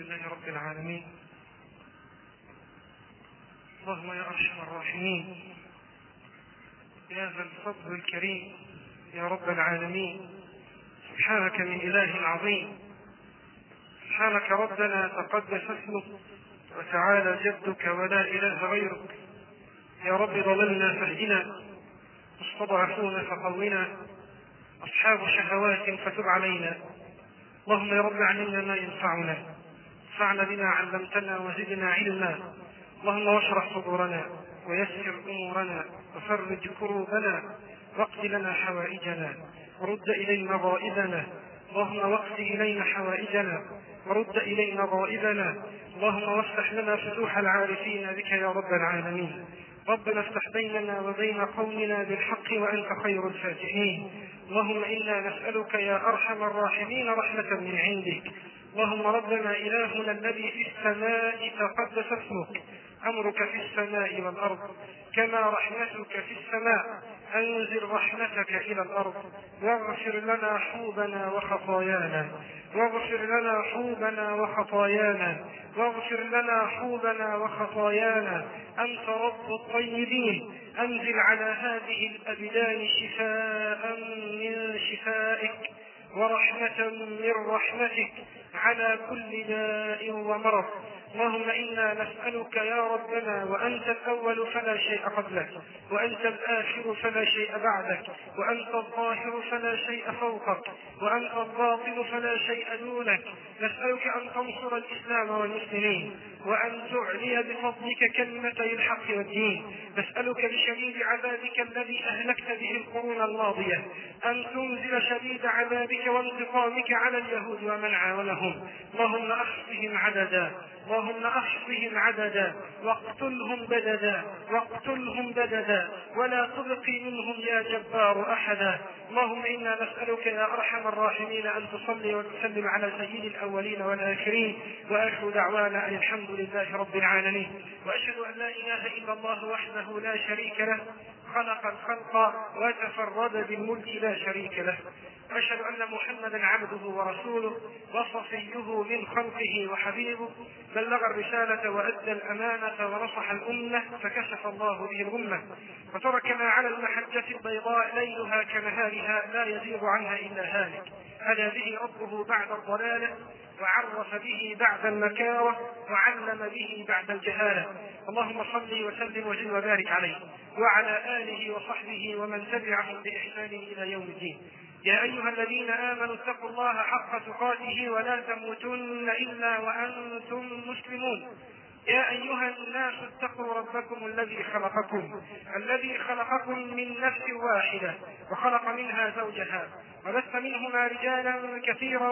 لله رب العالمين اللهم يا ارحم الراحمين يا ذا الفضل الكريم يا رب العالمين سبحانك من اله عظيم سبحانك ربنا تقدس اسمك وتعالى جدك ولا اله غيرك يا رب ضللنا فاهدنا مستضعفون فقونا اصحاب شهوات فتب علينا اللهم يا رب علمنا ما ينفعنا انفعنا بما علمتنا وزدنا علما اللهم واشرح صدورنا ويسر امورنا وفرج كروبنا واقض لنا حوائجنا ورد الينا غائبنا اللهم واقض الينا حوائجنا ورد الينا غائبنا اللهم وافتح لنا فتوح العارفين بك يا رب العالمين ربنا افتح بيننا وبين قومنا بالحق وانت خير الفاتحين اللهم انا نسالك يا ارحم الراحمين رحمه من عندك اللهم ربنا الهنا الذي في السماء تقدس اسمك امرك في السماء والارض كما رحمتك في السماء انزل رحمتك الى الارض واغفر لنا حوبنا وخطايانا واغفر لنا حوبنا وخطايانا واغفر لنا حوبنا وخطايانا انت رب الطيبين انزل على هذه الابدان شفاء من شفائك ورحمة من رحمتك على كل داء ومرض اللهم انا نسالك يا ربنا وانت الاول فلا شيء قبلك وانت الاخر فلا شيء بعدك وانت الظاهر فلا شيء فوقك وانت الباطن فلا شيء دونك نسالك ان تنصر الاسلام والمسلمين وان تعلي بفضلك كلمتي الحق والدين نسالك بشديد عذابك الذي اهلكت به القرون الماضيه ان تنزل شديد عذابك وانتقامك على اليهود ومن عاونهم اللهم احصهم عددا اللهم احصهم عددا واقتلهم بددا واقتلهم بددا ولا تبقي منهم يا جبار احدا اللهم انا نسالك يا ارحم الراحمين ان تصلي وتسلم على سيد الاولين والاخرين واخر دعوانا ان الحمد لله رب العالمين واشهد ان لا اله الا الله وحده لا شريك له خلق الخلق وتفرد بالملك لا شريك له واشهد ان محمدا عبده ورسوله وصفيه من خلقه وحبيبه بلغ الرساله وادى الامانه ونصح الامه فكشف الله به الامه وتركنا على المحجه البيضاء ليلها كنهارها لا يزيغ عنها الا هالك هدى به ربه بعد الضلاله وعرف به بعد المكاره وعلم به بعد الجهاله اللهم صل وسلم وزد وبارك عليه وعلى اله وصحبه ومن تبعهم باحسان الى يوم الدين يا أيها الذين آمنوا اتقوا الله حق تقاته ولا تموتن إلا وأنتم مسلمون يا أيها الناس اتقوا ربكم الذي خلقكم الذي خلقكم من نفس واحدة وخلق منها زوجها وبث منهما رجالا كثيرا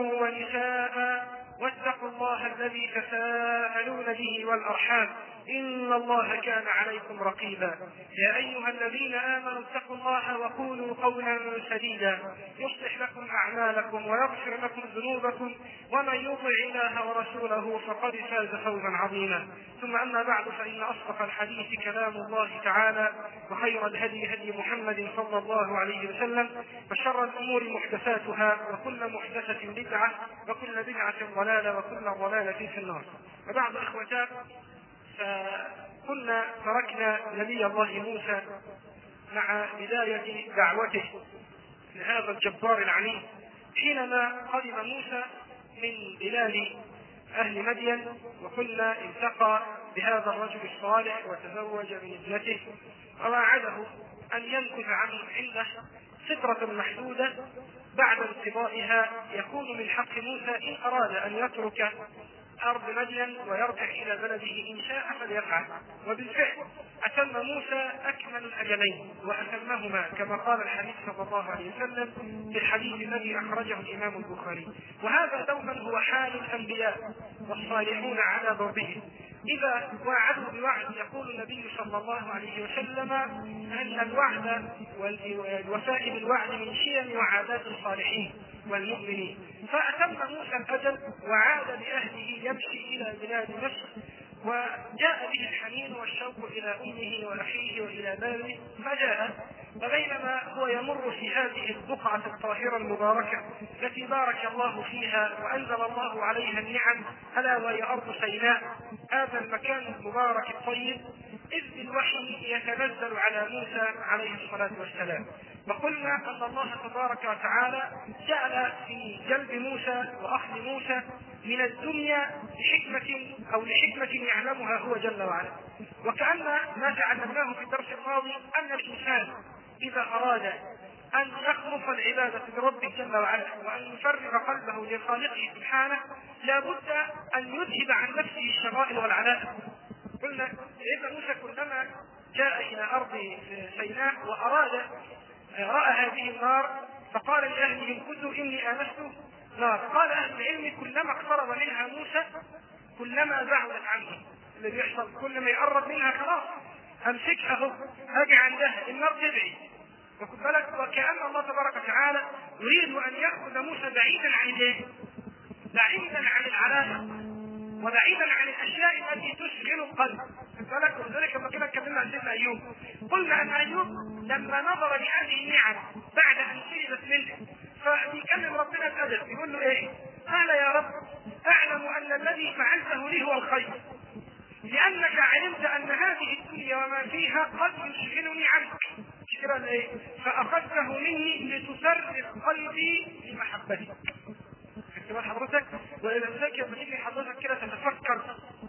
ونساء واتقوا الله الذي تساءلون به والأرحام إن الله كان عليكم رقيبا يا أيها الذين آمنوا اتقوا الله وقولوا قولا سديدا يصلح لكم أعمالكم ويغفر لكم ذنوبكم ومن يطع الله ورسوله فقد فاز فوزا عظيما ثم أما بعد فإن أصدق الحديث كلام الله تعالى وخير الهدي هدي محمد صلى الله عليه وسلم وشر الأمور محدثاتها وكل محدثة بدعة وكل بدعة ضلالة وكل ضلالة في النار وبعد إخوتان فكنا تركنا نبي الله موسى مع بداية دعوته لهذا الجبار العنيد حينما قدم موسى من بلاد أهل مدين وكنا التقى بهذا الرجل الصالح وتزوج من ابنته وواعده أن يمكث عنه عنده فترة محدودة بعد انقضائها يكون من حق موسى إن أراد أن يترك أرض مدين ويرجع إلى بلده إن شاء فليفعل وبالفعل أتم موسى أكمل الأجلين وأتمهما كما قال الحديث صلى الله عليه وسلم في الحديث الذي أخرجه الإمام البخاري وهذا دوما هو حال الأنبياء والصالحون على ضربهم إذا وعدوا بوعد يقول النبي صلى الله عليه وسلم أن الوعد والوفاء بالوعد من شيم وعادات الصالحين والمؤمنين فأتم موسى الأجل وعاد بأهله يمشي إلى بلاد مصر وجاء به الحنين والشوق الى امه واخيه والى بابه فجاء فبينما هو يمر في هذه البقعة الطاهرة المباركة التي بارك الله فيها وأنزل الله عليها النعم ألا وهي أرض سيناء هذا المكان المبارك الطيب إذ بالوحي يتنزل على موسى عليه الصلاة والسلام وقلنا أن الله تبارك وتعالى جعل في جلب موسى وأخذ موسى من الدنيا لحكمة أو لحكمة يعلمها هو جل وعلا وكأن ما تعلمناه في الدرس الماضي أن الإنسان إذا أراد أن يخلص العبادة لربه جل وعلا وأن يفرغ قلبه لخالقه سبحانه لا بد أن يذهب عن نفسه الشغائل والعناء قلنا سيدنا موسى كلما جاء إلى أرض سيناء وأراد رأى هذه النار فقال لأهلهم كلوا إني آنست نار قال أهل العلم كلما اقترب منها موسى كلما بعدت عنه اللي بيحصل كل ما يقرب منها خلاص امسكها اهو اجي عندها النار تبعد وخد بالك وكأن الله تبارك وتعالى يريد ان ياخذ موسى بعيدا عن الايه؟ بعيدا عن العلاقه وبعيدا عن الاشياء التي تشغل القلب خد بالك ولذلك لما كنا اتكلمنا عن سيدنا ايوب قلنا ان ايوب لما نظر لهذه النعم بعد ان سلبت منه فبيكلم ربنا بادب يقول له ايه؟ قال يا رب اعلم ان الذي فعلته لي هو الخير لانك علمت ان هذه الدنيا وما فيها قد يشغلني عنك كده ايه فاخذته مني لتسرق قلبي لمحبتك خدت بال حضرتك ولذلك لما تيجي حضرتك كده تتفكر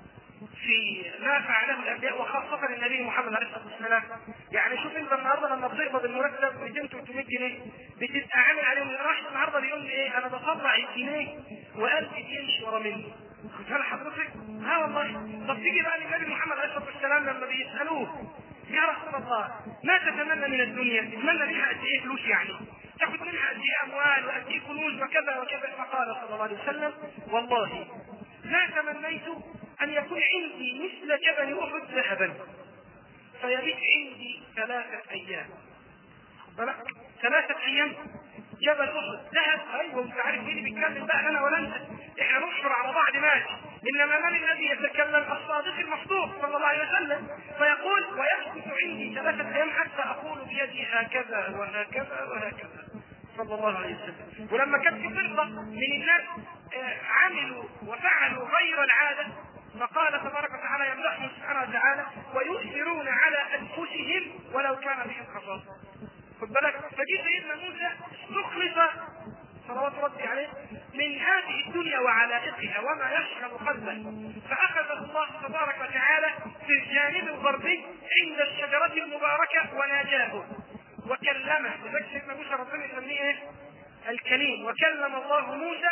في ما فعله الانبياء وخاصه النبي محمد عليه الصلاه والسلام يعني شوف انت النهارده لما بتقبض المرتب 200 300 جنيه بتبقى عامل عليهم راح النهارده بيقول لي ايه انا بطلع الجنيه وقلبي يمشي ورا مني خد بال حضرتك ها والله طب تيجي بقى للنبي محمد عليه الصلاه والسلام لما بيسالوه يا رسول الله ما تتمنى من الدنيا تتمنى منها قد ايه فلوس يعني تاخذ منها قد ايه اموال وقد ايه كنوز وكذا وكذا فقال صلى الله عليه وسلم والله ما تمنيت ان يكون عندي مثل جبل احد ذهبا فيبيت عندي ثلاثه ايام بالك ثلاثه ايام جبل احد ذهب ايوه انت عارف مين بيتكلم بقى انا ولا انت احنا نحشر على بعض ماشي انما من الذي يتكلم الصادق المصدوق صلى الله عليه وسلم فيقول ويسكت عندي ثلاثه ايام حتى اقول بيدي هكذا وهكذا وهكذا صلى الله عليه وسلم ولما كانت في فرقه من الناس عملوا وفعلوا غير العاده فقال تبارك وتعالى يمدحهم سبحانه وتعالى ويؤثرون على انفسهم ولو كان بهم خصاصه خد بالك فجي سيدنا موسى استخلص صلوات ربي عليه من هذه الدنيا وعلائقها وما يشغل قلبه فاخذه الله تبارك وتعالى في الجانب الغربي عند الشجره المباركه وناجاه وكلمه لذلك سيدنا موسى ربنا يسميه ايه؟ الكليم وكلم الله موسى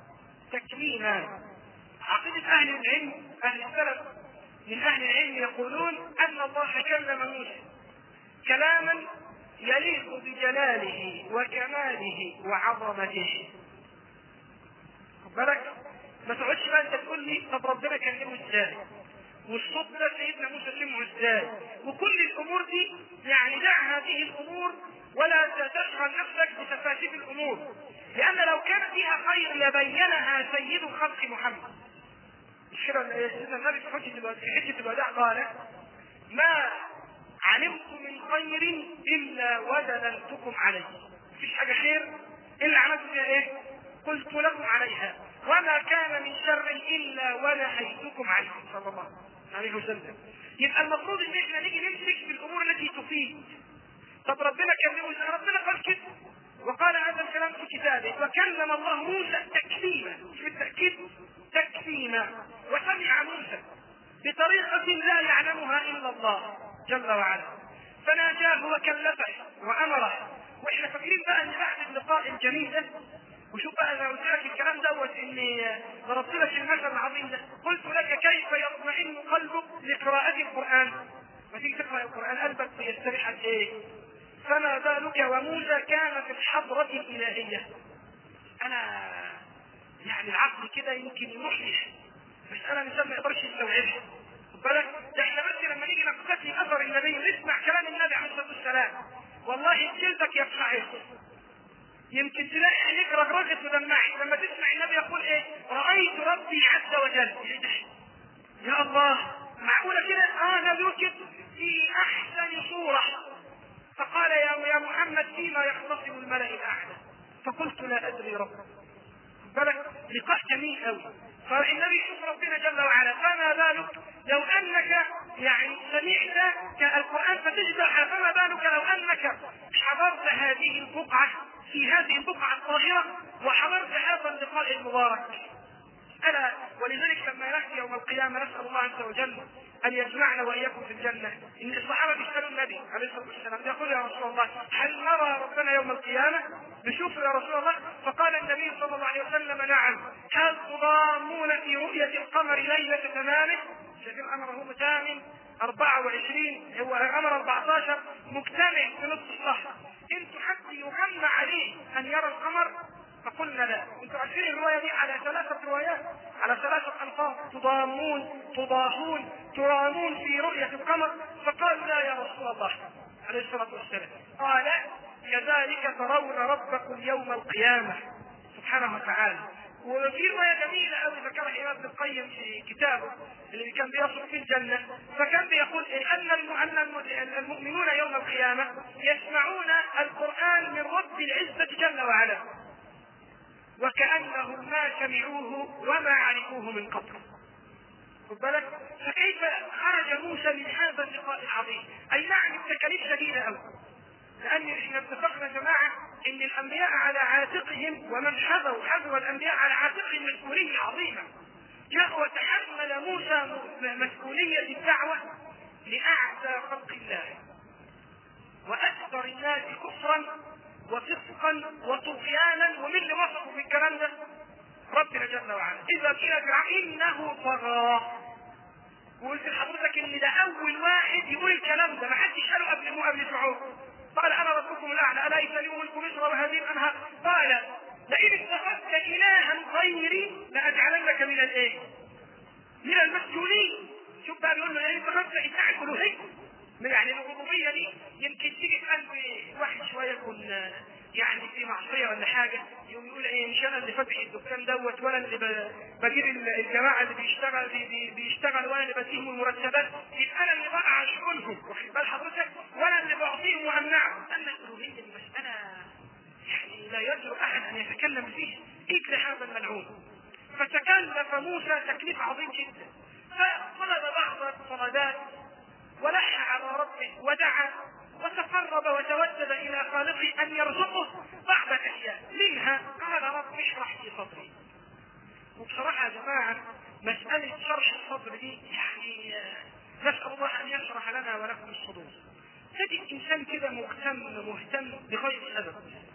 تكليما عقيده اهل العلم اهل السلف من اهل العلم يقولون ان الله كلم موسى كلاما يليق بجلاله وكماله وعظمته خد بالك ما تقعدش بقى انت تقول لي طب ربنا كلمه ازاي والصوت ده سيدنا موسى سمعه ازاي وكل الامور دي يعني دع هذه الامور ولا تشغل نفسك بتفاسير الامور لان لو كان فيها خير لبينها سيد الخلق محمد مش كده سيدنا النبي في حجه في حجه الوداع قال ما علمت من خير الا ودللتكم عليه مفيش حاجه خير الا عملت فيها ايه قلت لكم عليها وما كان من شر الا ونهيتكم عنه صلى الله عليه وسلم يبقى المفروض ان احنا نيجي نمسك في الامور التي تفيد طب ربنا كلمه ربنا قال كده وقال هذا الكلام في كتابه وكلم الله موسى تكليما في التاكيد تكليما وسمع موسى بطريقه لا يعلمها الا الله جل وعلا فناجاه وكلفه وامره واحنا فاكرين بقى ان بعد اللقاء الجميل ده وشوف بقى انا قلت لك الكلام دوت اني ضربت لك المثل العظيم ده قلت لك كيف يطمئن قلبك لقراءة القرآن ما تيجي تقرأ القرآن قلبك بيستريح قد ايه؟ فما بالك وموسى كان في الحضرة الإلهية أنا يعني العقل كده يمكن يروح مسألة الإنسان ما يقدرش يستوعبها خد بالك ده احنا بس لما نيجي نقتدي اثر النبي ونسمع كلام النبي عليه الصلاه والسلام والله جلدك يفقعه يمكن تلاقي عينيك رغرغت ودمعت لما تسمع النبي يقول ايه رايت ربي عز وجل يا الله معقولة كده هذا ذكر في أحسن صورة فقال يا يا محمد فيما يختصم الملأ الأعلى فقلت لا أدري رب بالك لقاء جميل قوي فالنبي يشوف ربنا جل وعلا فما بالك لو انك يعني سمعت القران فتشبع فما بالك لو انك حضرت هذه البقعه في هذه البقعه الطاهره وحضرت هذا اللقاء المبارك الا ولذلك لما ناتي يوم القيامه نسال الله عز وجل ان يجمعنا واياكم في الجنه ان الصحابه بيسالوا النبي عليه الصلاه والسلام يقول يا رسول الله هل نرى ربنا يوم القيامه بشوف يا رسول الله فقال النبي صلى الله عليه وسلم نعم هل تضامون في رؤيه القمر ليله تمامه شايفين الامر هو تام 24 هو الامر 14 مجتمع في نصف الشهر انتم حتى يغمى عليه ان يرى القمر فقلنا لا انتم عارفين الروايه دي على ثلاثه روايات على ثلاثه الفاظ تضامون تضاهون ترامون في رؤيه القمر فقال لا يا رسول الله عليه الصلاه والسلام قال كذلك ترون ربكم يوم القيامه سبحانه وتعالى وفي روايه جميله قوي ذكرها الامام ابن القيم في كتابه اللي كان بيصف في الجنه فكان بيقول ان ان المؤمنون يوم القيامه يسمعون القران من رب العزه جل وعلا وكانهم ما سمعوه وما عرفوه من قبل خد بالك فكيف خرج موسى من هذا اللقاء العظيم اي نعم التكاليف شديده قوي لان احنا اتفقنا يا جماعه ان الانبياء على عاتقهم ومن حذوا حذو الانبياء على عاتقهم مسؤوليه عظيمه جاء وتحمل موسى مسؤوليه الدعوه لاعلى خلق الله واكثر الناس كفرا وفسقا وطغيانا ومن اللي وصفه في الكلام ده؟ ربنا جل وعلا اذا قيل فرعون انه طغى وقلت لحضرتك ان ده اول واحد يقول الكلام ده ما حدش قاله قبل مو قبل فرعون قال انا ربكم الاعلى اليس لي ملك مصر وهذه الانهار قال لئن اتخذت الها غيري لاجعلنك من الايه؟ من المسجونين شوف بقى بيقول له لئن اتخذت اله الوهيه يعني الربوبيه دي يمكن تيجي في قلب واحد شويه يكون يعني في معصيه ولا حاجه يقوم يقول ايه مش انا اللي فاتح الدكان دوت ولا اللي بجيب الجماعه اللي بيشتغل بي بي بيشتغل وانا اللي بديهم المرتبات يبقى انا اللي بقى اشغلهم واخد بال حضرتك وانا اللي بعطيهم وامنعهم اما الالوهيه دي مساله يعني لا يجرؤ احد ان يتكلم فيه الا هذا الملعون فتكلف موسى تكليف عظيم جدا فطلب بعض الطلبات ولح على ربه ودعا وتقرب وتودد الى خالقه ان يرزقه بعض الاشياء منها قال رب اشرح لي صدري وبصراحه يا جماعه مساله شرح الصدر دي يعني نسال الله ان يشرح لنا ولكم الصدور تجد انسان كده مهتم مهتم بغير سبب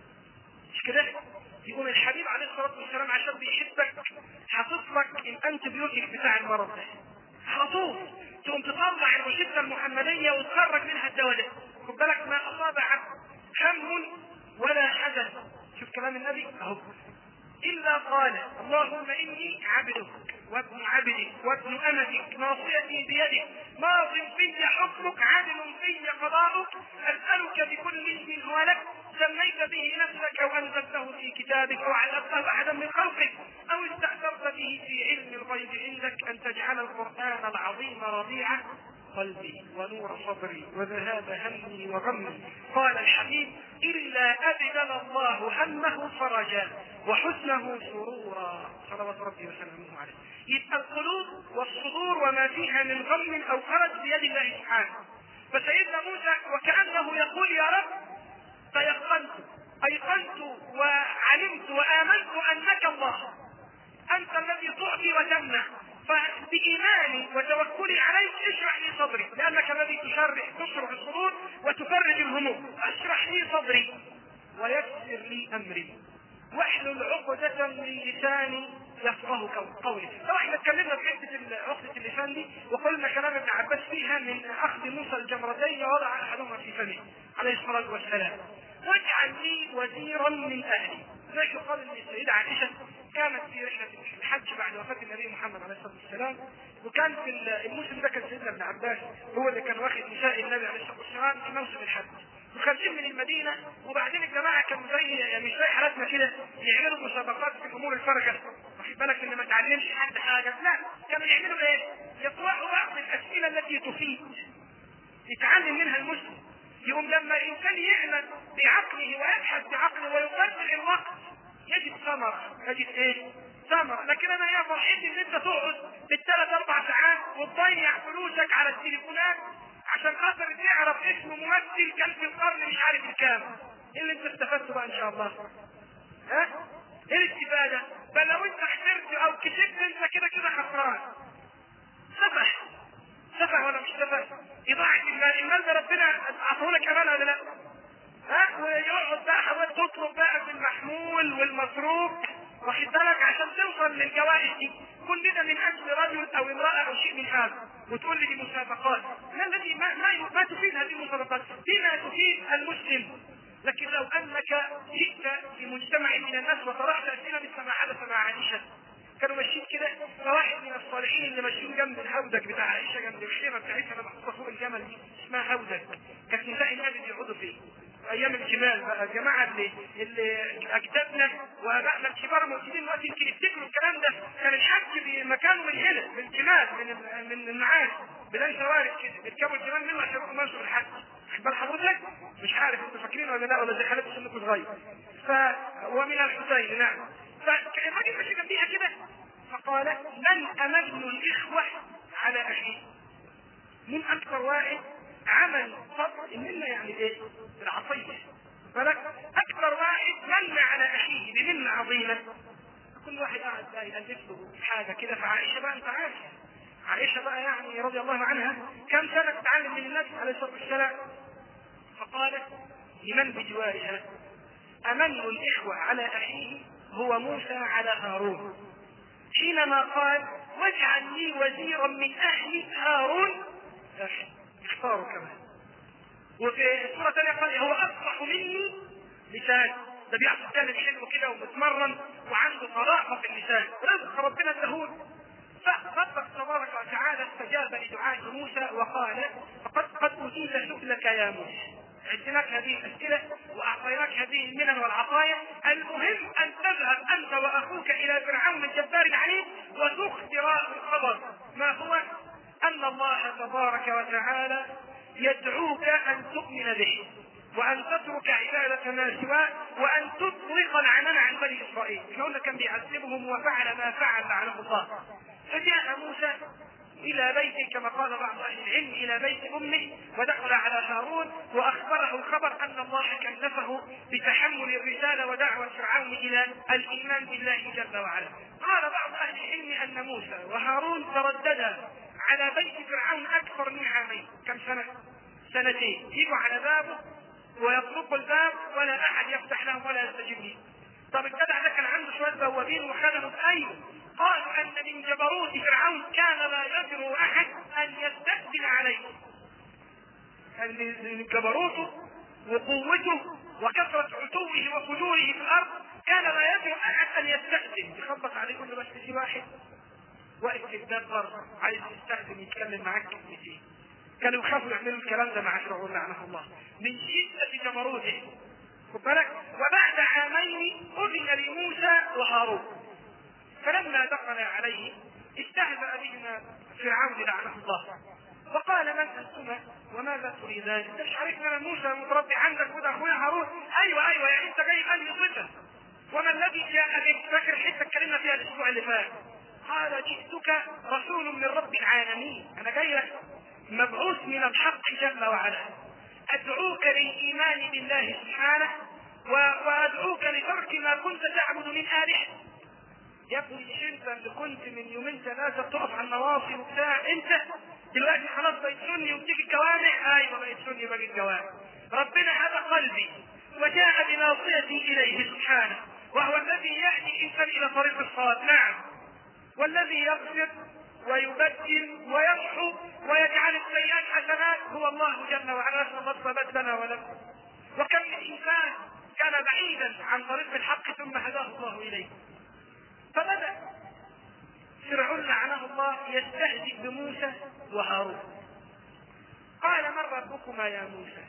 مش كده يقوم الحبيب عليه الصلاه والسلام عشان بيحبك حاطط لك الانتبيوتيك بتاع المرض ده على طول تقوم تطلع الروشته المحمديه وتخرج منها الدواء ده خد بالك ما اصاب عبد هم ولا حزن شوف كلام النبي اهو الا قال اللهم اني عبدك وابن عبدك وابن امتك ناصيتي بيدك ماض في حكمك عدل في قضاؤك اسالك بكل اسم هو لك سميت به نفسك او انزلته في كتابك او علمته احدا من خلقك او استاثرت به في علم الغيب عندك ان تجعل القران العظيم ربيع قلبي ونور صدري وذهاب همي وغمي قال الحبيب الا ابدل الله همه فرجا وحزنه سرورا صلوات ربي وسلامه عليه يبقى القلوب والصدور وما فيها من غم او فرج بيد الله سبحانه فسيدنا موسى وكانه يقول يا رب تيقنت ايقنت وعلمت وامنت انك الله انت الذي تعطي وتمنع فبإيماني وتوكلي عليك اشرح لي صدري لأنك الذي تشرح تشرح الصدور وتفرج الهموم اشرح لي صدري ويسر لي أمري واحلل عقدة من لساني يفقه قولي لو احنا اتكلمنا في حته عقدة اللسان دي وقلنا كلام ابن عباس فيها من اخذ موسى الجمرتين وضع احدهما في فمه عليه الصلاه والسلام واجعل لي وزيرا من اهلي زي قال السيدة عائشة كانت في رحلة الحج بعد وفاة النبي محمد عليه الصلاة والسلام وكان في الموسم ده كان سيدنا ابن عباس هو اللي كان واخد نساء النبي عليه الصلاة والسلام في موسم الحج وخارجين من المدينة وبعدين الجماعة كانوا زي يعني مش زي حالاتنا كده يعملوا مسابقات في الأمور الفرجة واخد واخد بالك ان ما تعلمش حد حاجه لا كانوا يعملوا ايه؟ يطرحوا بعض الاسئله التي تفيد يتعلم منها المسلم يقوم لما الانسان يعمل بعقله ويبحث بعقله ويقدر الوقت يجد ثمره يجد ايه؟ ثمره لكن انا يا فرحتي ان انت تقعد بالثلاث اربع ساعات وتضيع فلوسك على التليفونات عشان خاطر تعرف اسم ممثل كان في القرن مش عارف الكام ايه اللي انت استفدته بقى ان شاء الله ها ايه الاستفاده بل لو انت خسرت او كسبت انت كده كده خسران سفح سفح ولا مش سفح اضاعه المال المال ده ربنا اعطاه امانه ولا لا ها ويقعد بقى حوالي تطلب بقى في المحمول والمصروف واخد بالك عشان توصل للجوائز دي كلنا من اجل رجل او امراه او شيء من هذا وتقول لي دي مسابقات ما الذي ما, ما, ما تفيد هذه المسابقات بما تفيد المسلم لكن لو انك جئت في مجتمع من الناس وطرحت اسئله مثل ما حدث مع عائشه كانوا ماشيين كده فواحد من الصالحين اللي ماشيين جنب الهودج بتاع عائشه جنب الخيمه بتاعتها اللي محطوطه فوق الجمل دي اسمها هودج كانت نساء النبي بيقعدوا فيه ايام الجمال بقى الجماعه اللي اللي اجدادنا وابائنا الكبار موجودين دلوقتي يمكن يفتكروا الكلام ده كان الحج مكانه من هنا من الجمال من من النعاس بدل شوارع كده بيركبوا الجمال منه عشان يروحوا ماشوا الحج بل حضرتك مش عارف انتوا فاكرين ولا لا ولا دخلت سنكم صغير ف ومن الحسين نعم فالراجل ماشي جنبيها كده فقال من امن الاخوه على اخيه من اكثر واحد عمل فضل منا يعني ايه؟ العطيه بالك اكثر واحد من على اخيه بمنه عظيمه كل واحد قاعد بقى يألف له حاجه كده فعائشه بقى انت عارف عائشه بقى يعني رضي الله عنها كم سنه تتعلم من النبي عليه الصلاه والسلام فقالت لمن بجوارها امن الاخوه على اخيه هو موسى على هارون حينما قال واجعل لي وزيرا من اهلي هارون اختاروا كمان وفي سورة ثانية قال هو أفصح مني لسان ده بيعرف يتكلم حلو كده ومتمرن وعنده طلاقة في اللسان رزق ربنا اداهوله فربك تبارك وتعالى استجاب لدعاء موسى وقال فقد قد أوتيت سؤلك يا موسى عدناك هذه الأسئلة وأعطيناك هذه المنن والعطايا المهم أن تذهب أنت وأخوك إلى فرعون الجبار العنيد وتخبر الخبر ما هو أن الله تبارك وتعالى يدعوك أن تؤمن به وأن تترك عبادة ما سواه وأن تطلق العنان عن بني إسرائيل إحنا قلنا كان بيعذبهم وفعل ما فعل لعنه الله فجاء موسى إلى بيته كما قال بعض أهل العلم إلى بيت أمه ودخل على هارون وأخبره الخبر أن الله كلفه بتحمل الرسالة ودعوة فرعون إلى الإيمان بالله جل وعلا قال بعض أهل العلم أن موسى وهارون ترددا على بيت فرعون أكثر من عامين كم سنة؟ سنتين يجوا على بابه ويطرقوا الباب ولا أحد يفتح لهم ولا يستجيب لهم طب الجدع ده كان عنده شويه بوابين وخدموا ايوه قالوا ان من جبروت فرعون كان لا يجرؤ احد ان يستأذن عليه كان من جبروته وقوته وكثرة عتوه وفجوره في الارض كان لا يجرؤ احد ان يستأذن يخبط عليه يقول له بس في واحد واقف في الباب بره عايز يستأذن يتكلم معاك كلمتين كانوا يخافوا يعملوا الكلام ده مع فرعون لعنه الله من شدة جبروته خد بالك وبعد عامين أذن لموسى وهارون فلما دخل عليه استهزأ بهما فرعون لعنه الله وقال من انتما وماذا تريدان؟ انت مش عارفني انا موسى متربي عندك وده اخويا هارون ايوه ايوه يعني انت جاي انهي صفه وما الذي جاء بك فاكر حته اتكلمنا فيها الاسبوع اللي فات قال جئتك رسول من رب العالمين انا جاي لك مبعوث من الحق جل وعلا ادعوك للايمان بالله سبحانه وادعوك لترك ما كنت تعبد من الهه يا ابني مش انت اللي كنت من يومين ثلاثه بتقف على النواصي وبتاع انت دلوقتي خلاص بقيت سني وبتيجي الجوامع ايوه بقيت سني باجي الجوامع ربنا هذا قلبي وجاء بناصيتي اليه سبحانه وهو الذي يهدي الانسان الى طريق الصواب نعم والذي يغفر ويبدل ويمحو ويجعل السيئات حسنات هو الله جل وعلا نسال الله الثبات لنا ولكم وكم من انسان كان بعيدا عن طريق الحق ثم هداه الله اليه فبدا فرعون لعنه الله يستهزئ بموسى وهارون قال من ربكما يا موسى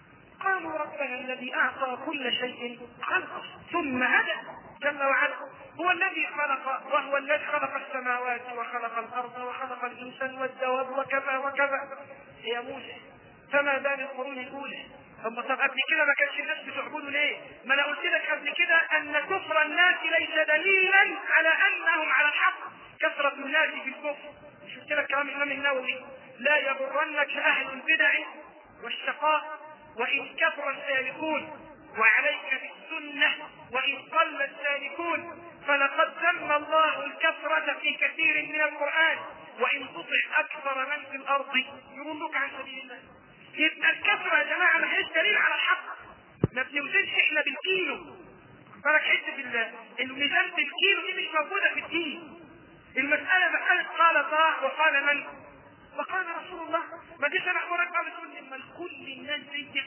قالوا ربنا الذي اعطى كل شيء خلقه ثم هدى جل وعلا هو الذي خلق وهو الذي خلق السماوات وخلق الارض وخلق الانسان والدواب وكذا وكذا يا موسى فما بال القرون الاولى طب طب قبل كده ما كانش الناس بتعبدوا ليه؟ ما انا قلت لك قبل كده ان كفر الناس ليس دليلا على انهم على الحق كثرة الناس في الكفر مش قلت لك كلام الامام النووي لا يغرنك اهل البدع والشقاء وان كثر السالكون وعليك بالسنة وإن قل السالكون فلقد ذم الله الكثرة في كثير من القرآن وإن تطع أكثر من في الأرض يضلوك عن سبيل الله يبقى الكثرة يا جماعة ما هيش دليل على الحق ما بنوزنش احنا بالكيلو بالك حتة الميزان بالكيلو دي مش موجودة في الدين المسألة مسألة قال الله وقال من؟ وقال رسول الله ما جيش انا اخبرك بقى بتقول لما كل الناس زيك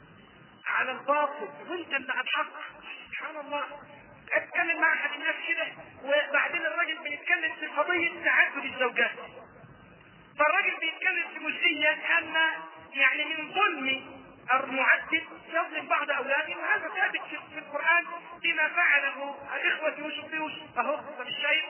على الباطل وانت اللي على الحق سبحان الله اتكلم مع احد الناس كده وبعدين الراجل بيتكلم في قضيه تعدد الزوجات فالراجل بيتكلم في جزئيه ان يعني من ظلم المعدد يظلم بعض اولاده وهذا ثابت في القران بما فعله الاخوه يوسف بيوسف اهو انت مش شايف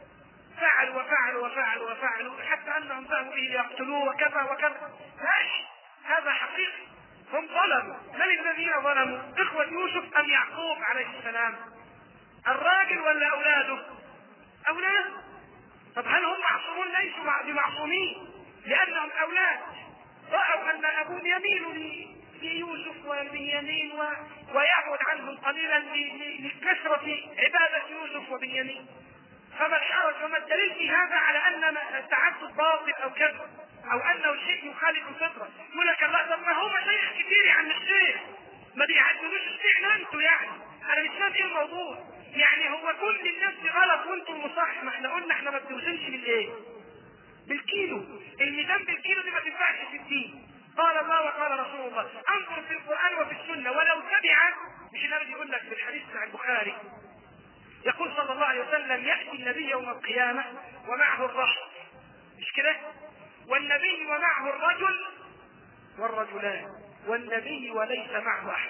فعلوا وفعلوا وفعلوا وفعلوا حتى انهم ذهبوا به ليقتلوه وكذا وكذا ماشي هذا حقيقي هم ظلموا من الذين ظلموا اخوة يوسف ام يعقوب عليه السلام الراجل ولا اولاده اولاد طب هل هم معصومون ليسوا بمعصومين لانهم اولاد راوا ان ابوهم يميل ليوسف وبنيامين و... ويعبد عنهم قليلا لكثرة عبادة يوسف وبنيامين فما الحرج وما الدليل في هذا على ان التعدد باطل او كذب او انه شيء يخالف الفطره يقول لك لا طب ما هو مشايخ كتير يا عم الشيخ ما بيعدلوش الشيخ انتوا يعني انا مش فاهم ايه الموضوع يعني هو كل الناس غلط وانتم صح ما احنا قلنا احنا ما بنوزنش بالايه بالكيلو الميزان بالكيلو دي ما تنفعش في الدين قال الله وقال رسول الله انظر في القران وفي السنه ولو تبع مش النبي يقول لك في الحديث بتاع البخاري يقول صلى الله عليه وسلم ياتي النبي يوم القيامه ومعه الرحم مش كده والنبي ومعه الرجل والرجلان والنبي وليس معه احد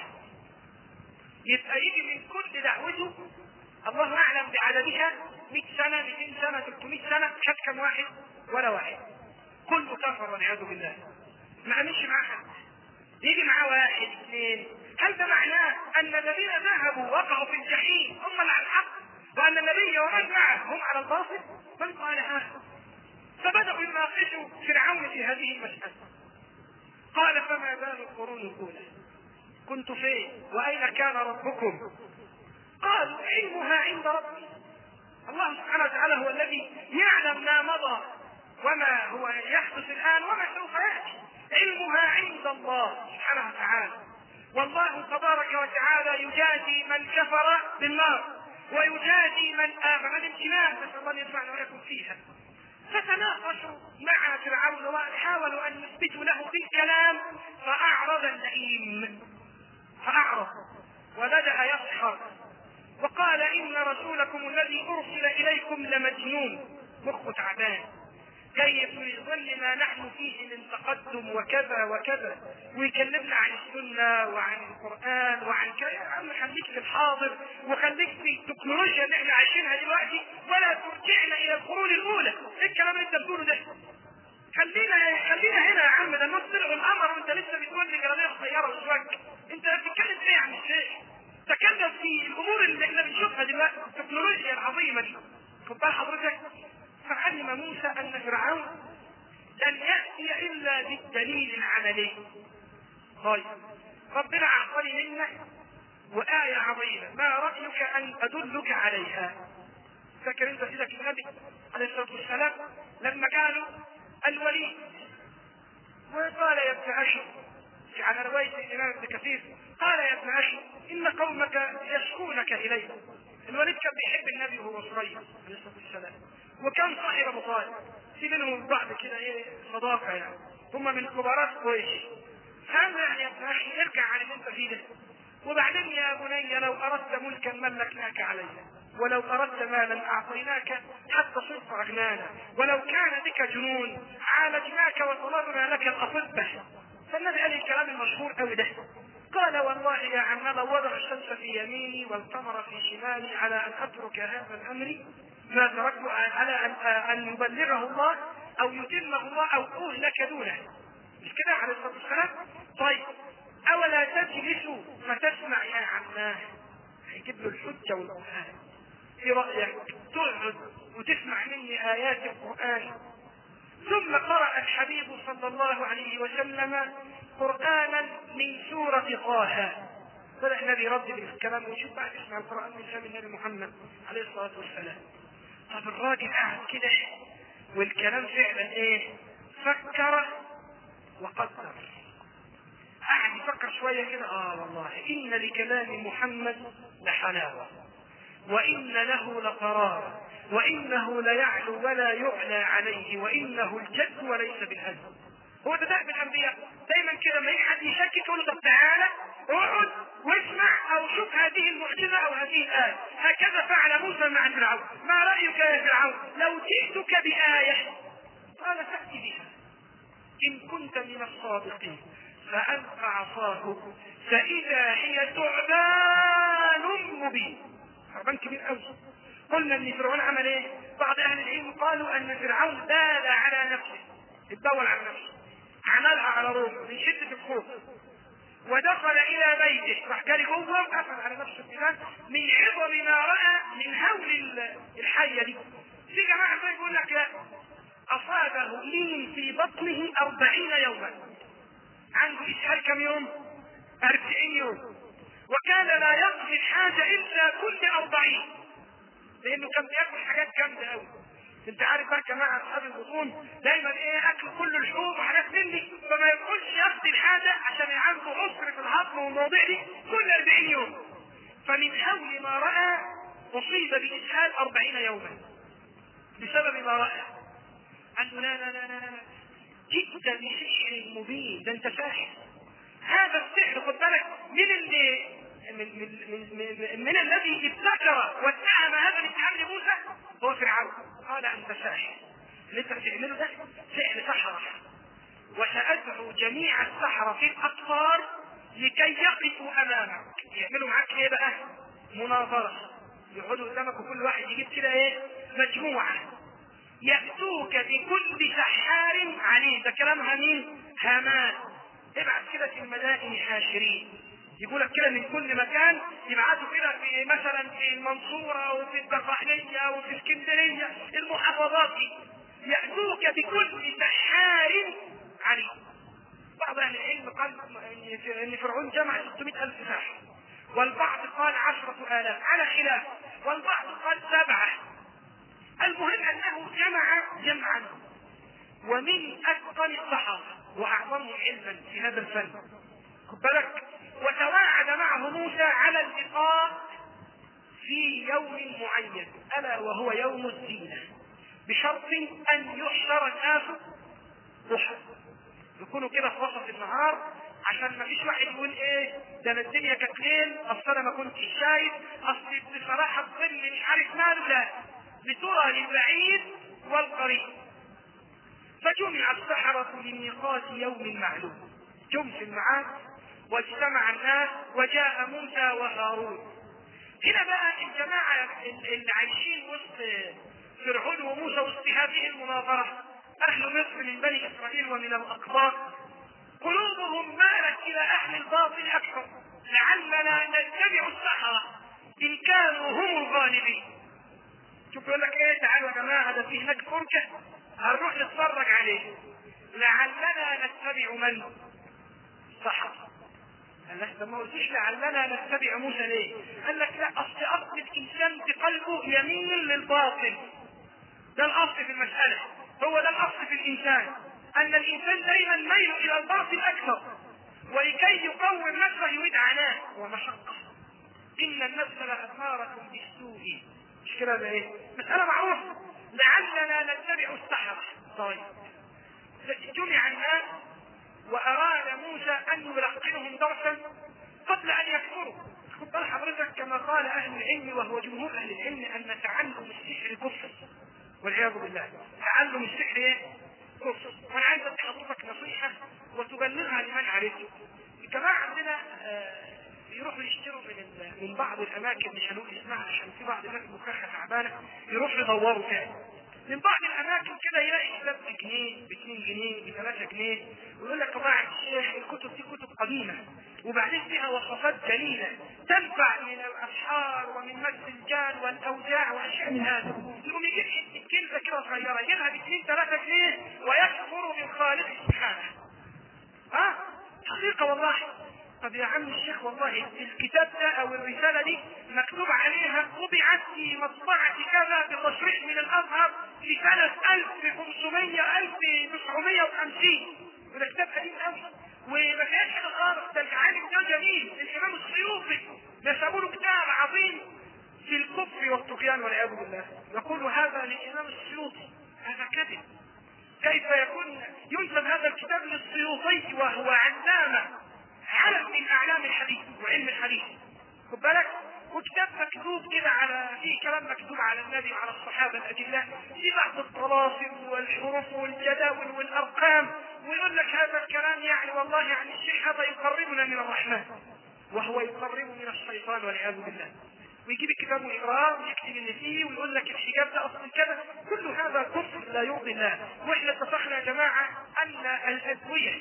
يبقى يجي من كل دعوته الله اعلم بعددها 100 سنه 200 سنه 300 سنه شاف كم واحد ولا واحد كله كفر والعياذ بالله ما امشي معاه حد يجي معاه واحد اثنين هل ده معناه ان الذين ذهبوا وقعوا في الجحيم هم اللي على الحق وان النبي ومن معه هم على الباطل من قال هذا فبدأوا يناقشوا فرعون في هذه المسألة قال فما بال القرون الأولى كنت فين وأين كان ربكم قالوا علمها عند ربي الله سبحانه وتعالى هو الذي يعلم ما مضى وما هو يحدث الآن وما سوف يأتي علمها عند الله سبحانه وتعالى والله تبارك وتعالى يجازي من كفر بالنار ويجازي من آمن بالامتنان نسأل الله أن يجمعنا وإياكم فيها فتناقشوا مع فرعون وحاولوا ان يثبتوا له بالكلام فاعرض اللئيم فاعرض وبدا يسحر وقال ان رسولكم الذي ارسل اليكم لمجنون مخه تعبان كيف في ظل ما نحن فيه من تقدم وكذا وكذا ويكلمنا عن السنه وعن القران وعن كذا يا عم خليك في الحاضر وخليك في التكنولوجيا اللي احنا عايشينها دلوقتي ولا ترجعنا الى القرون الاولى ايه الكلام اللي انت بتقوله ده خلينا خلينا هنا يا عم ده الناس طلعوا القمر وانت لسه بتقول لي جلابيه قصيره وشوك انت بتتكلم ايه عن الشيخ تكلم في الامور اللي احنا بنشوفها دلوقتي التكنولوجيا العظيمه دي خد بال حضرتك فعلم موسى ان فرعون لن ياتي الا بالدليل العملي طيب ربنا اعطاني منك وآية عظيمة ما رأيك أن أدلك عليها فاكر أنت سيدك النبي عليه الصلاة والسلام لما قالوا الوليد وقال يا ابن أشر على رواية الإمام ابن كثير قال يا ابن أشر إن قومك يشكونك إليه الوليد كان بيحب النبي وهو صغير عليه الصلاة والسلام وكان صاحب ابو طالب في بينهم بعض كده ايه صداقه يعني هم من كبارات قريش هذا يعني يا ابن اخي ارجع عن اللي انت فيه ده وبعدين يا بني لو اردت ملكا ملكناك عليه ولو اردت مالا اعطيناك حتى صرت اغنانا ولو كان بك جنون عالجناك وطلبنا لك الاطباء فالنبي قال الكلام المشهور قوي ده قال والله يا عم لو وضع الشمس في يميني والقمر في شمالي على ان اترك هذا الامر ما تركت على ان ان يبلغه الله او يتمه الله او اهلك دونه مش كده عليه الصلاه والسلام طيب اولا تجلس فتسمع يا عماه هيجيب له الحجه والقران في رايك تقعد وتسمع مني ايات القران ثم قرأ الحبيب صلى الله عليه وسلم قرآنا من سورة طه بدأ النبي يرد بالكلام ويشوف بعد يسمع القرآن من فم النبي محمد عليه الصلاة والسلام طب الراجل قاعد كده والكلام فعلا ايه فكر وقدر قاعد يفكر شوية كده اه والله إن لكلام محمد لحلاوة وإن له لقرار وإنه ليعلو ولا يعلى عليه وإنه الجد وليس بالهزل هو ده دأب الأنبياء دايما كده لما يجي حد يشكك يقول له طب تعالى اقعد واسمع أو شوف هذه المعجزة أو هذه الآية هكذا فعل موسى مع فرعون ما رأيك يا فرعون لو جئتك بآية قال تأتي بها إن كنت من الصادقين فألقى عصاه فإذا هي ثعبان مبين ثعبان كبير قوي قلنا ان فرعون عمل ايه؟ بعض اهل العلم قالوا ان فرعون بال على نفسه اتبول على نفسه عملها على روحه من شدة الخوف ودخل الى بيته راح جالي جوه وقفل على نفسه البلاد من عظم ما راى من هول الحيه دي في جماعه زي يقول لك لا اصابه لين في بطنه أربعين يوما عنده اسهال كم يوم؟ أربعين يوم وكان لا يقضي الحاجه الا كل أربعين لانه كان بياكل حاجات جامده قوي انت عارف بقى جماعه اصحاب البطون دايما ايه اكل كل اللحوم وحاجات من دي فما يدخلش يقضي الحاجه عشان عنده عسر في الهضم والمواضيع دي كل 40 يوم فمن هول ما راى اصيب باسهال 40 يوما بسبب ما راى قال له لا لا لا لا لا جئت بسحر مبين ده انت ساحر هذا السحر خد بالك من اللي من, من, من, من, من الذي ابتكر واتهم هذا الاتهام لموسى هو فرعون قال انت ساحر اللي انت بتعمله ده سحر سحرة وسأدعو جميع السحرة في الأقطار لكي يقفوا أمامك يعملوا معاك إيه بقى؟ مناظرة يقعدوا قدامك وكل واحد يجيب كده إيه؟ مجموعة يأتوك بكل سحار عليم ده كلامها مين؟ هامان ابعت كده في المدائن حاشرين يقول لك كده من كل مكان يبعتوا كده في مثلا في المنصوره وفي الدقهليه وفي اسكندريه المحافظات دي ياتوك بكل سحار عليم بعض اهل العلم قال ان فرعون جمع 600 الف ساحر والبعض قال عشرة آلاف على خلاف والبعض قال سبعة المهم أنه جمع جمعا ومن أتقن السحرة وأعظمهم علما في هذا الفن خد بالك وتواعد معه موسى على اللقاء في يوم معين الا وهو يوم الزينه بشرط ان يحشر الناس ضحى يكونوا كده في وسط النهار عشان ما فيش واحد يقول ايه ده انا الدنيا كانت ليل اصل انا ما كنتش شايف اصل بصراحه الظل مش عارف ماله لا لترى للبعيد والقريب فجمع السحرة لميقات يوم معلوم جم في الميعاد واجتمع الناس وجاء موسى وهارون هنا بقى الجماعة اللي عايشين وسط فرعون وموسى وسط هذه المناظرة أهل مصر من بني إسرائيل ومن الأقباط قلوبهم مالت إلى أهل الباطل أكثر لعلنا نتبع السحرة إن كانوا هم الغالبين شوف يقول لك إيه تعالوا يا جماعة ده في هناك فرجة هنروح نتفرج عليه لعلنا نتبع من؟ السحرة قال لك ده ما قلتش لعلنا نتبع موسى ليه؟ قال لك لا اصل اصل الانسان في قلبه يميل للباطل. ده الاصل في المساله، هو ده الاصل في الانسان، ان الانسان دايما ميل الى الباطل اكثر. ولكي يقوم نفسه يريد عناء ومشقه. ان النفس لاماره بالسوء. مش كده ده ايه؟ مساله معروفه. لعلنا نتبع السحره. طيب. جمع الناس واراد موسى ان يلقنهم درسا قبل ان يكفروا خد بال حضرتك كما قال اهل العلم وهو جمهور اهل العلم ان تعلم السحر كفر والعياذ بالله تعلم السحر ايه؟ كفر وانا عايز ادي حضرتك نصيحه وتبلغها لمن عرفته الجماعه عندنا آه، يروحوا يشتروا من من بعض الاماكن مش هنقول اسمها عشان في بعض الناس مخها تعبانه يروحوا يدوروا فيها من بعض الاماكن كده يلاقي كتاب بجنيه ب 2 جنيه ب 3 جنيه ويقول لك والله يا الشيخ الكتب دي كتب قديمه وبعدين فيها وصفات جليله تنفع من الاسحار ومن مس الجان والاوجاع واشياء من هذا يقوم يجيب حته كلمه كده صغيره يجيبها ب 2 3 جنيه ويكفر بالخالق سبحانه ها حقيقه والله طب يا عم الشيخ والله الكتاب ده او الرساله دي مكتوب عليها طبعت في مطبعه كذا بتصريح من الازهر في سنه 1500 1950 وده كتاب قديم قوي وما فيهاش حاجه خالص ده العالم ده جميل الامام السيوطي نسبوا له كتاب عظيم في الكفر والطغيان والعياذ بالله يقول هذا للامام السيوطي هذا كذب كيف يكون ينسب هذا الكتاب للسيوطي وهو علامه علم من اعلام الحديث وعلم الحديث خد بالك وكتاب مكتوب كده على في كلام مكتوب على النبي وعلى الصحابه الاجلاء في بعض الطلاسم والحروف والجداول والارقام ويقول لك هذا الكلام يعني والله يعني الشيخ هذا يقربنا من الرحمن وهو يقرب من الشيطان والعياذ بالله ويجيب الكتاب ويقراه ويكتب اللي فيه ويقول لك الحجاب ده اصلا كذا كل هذا كفر لا يرضي الله واحنا اتفقنا يا جماعه ان الادويه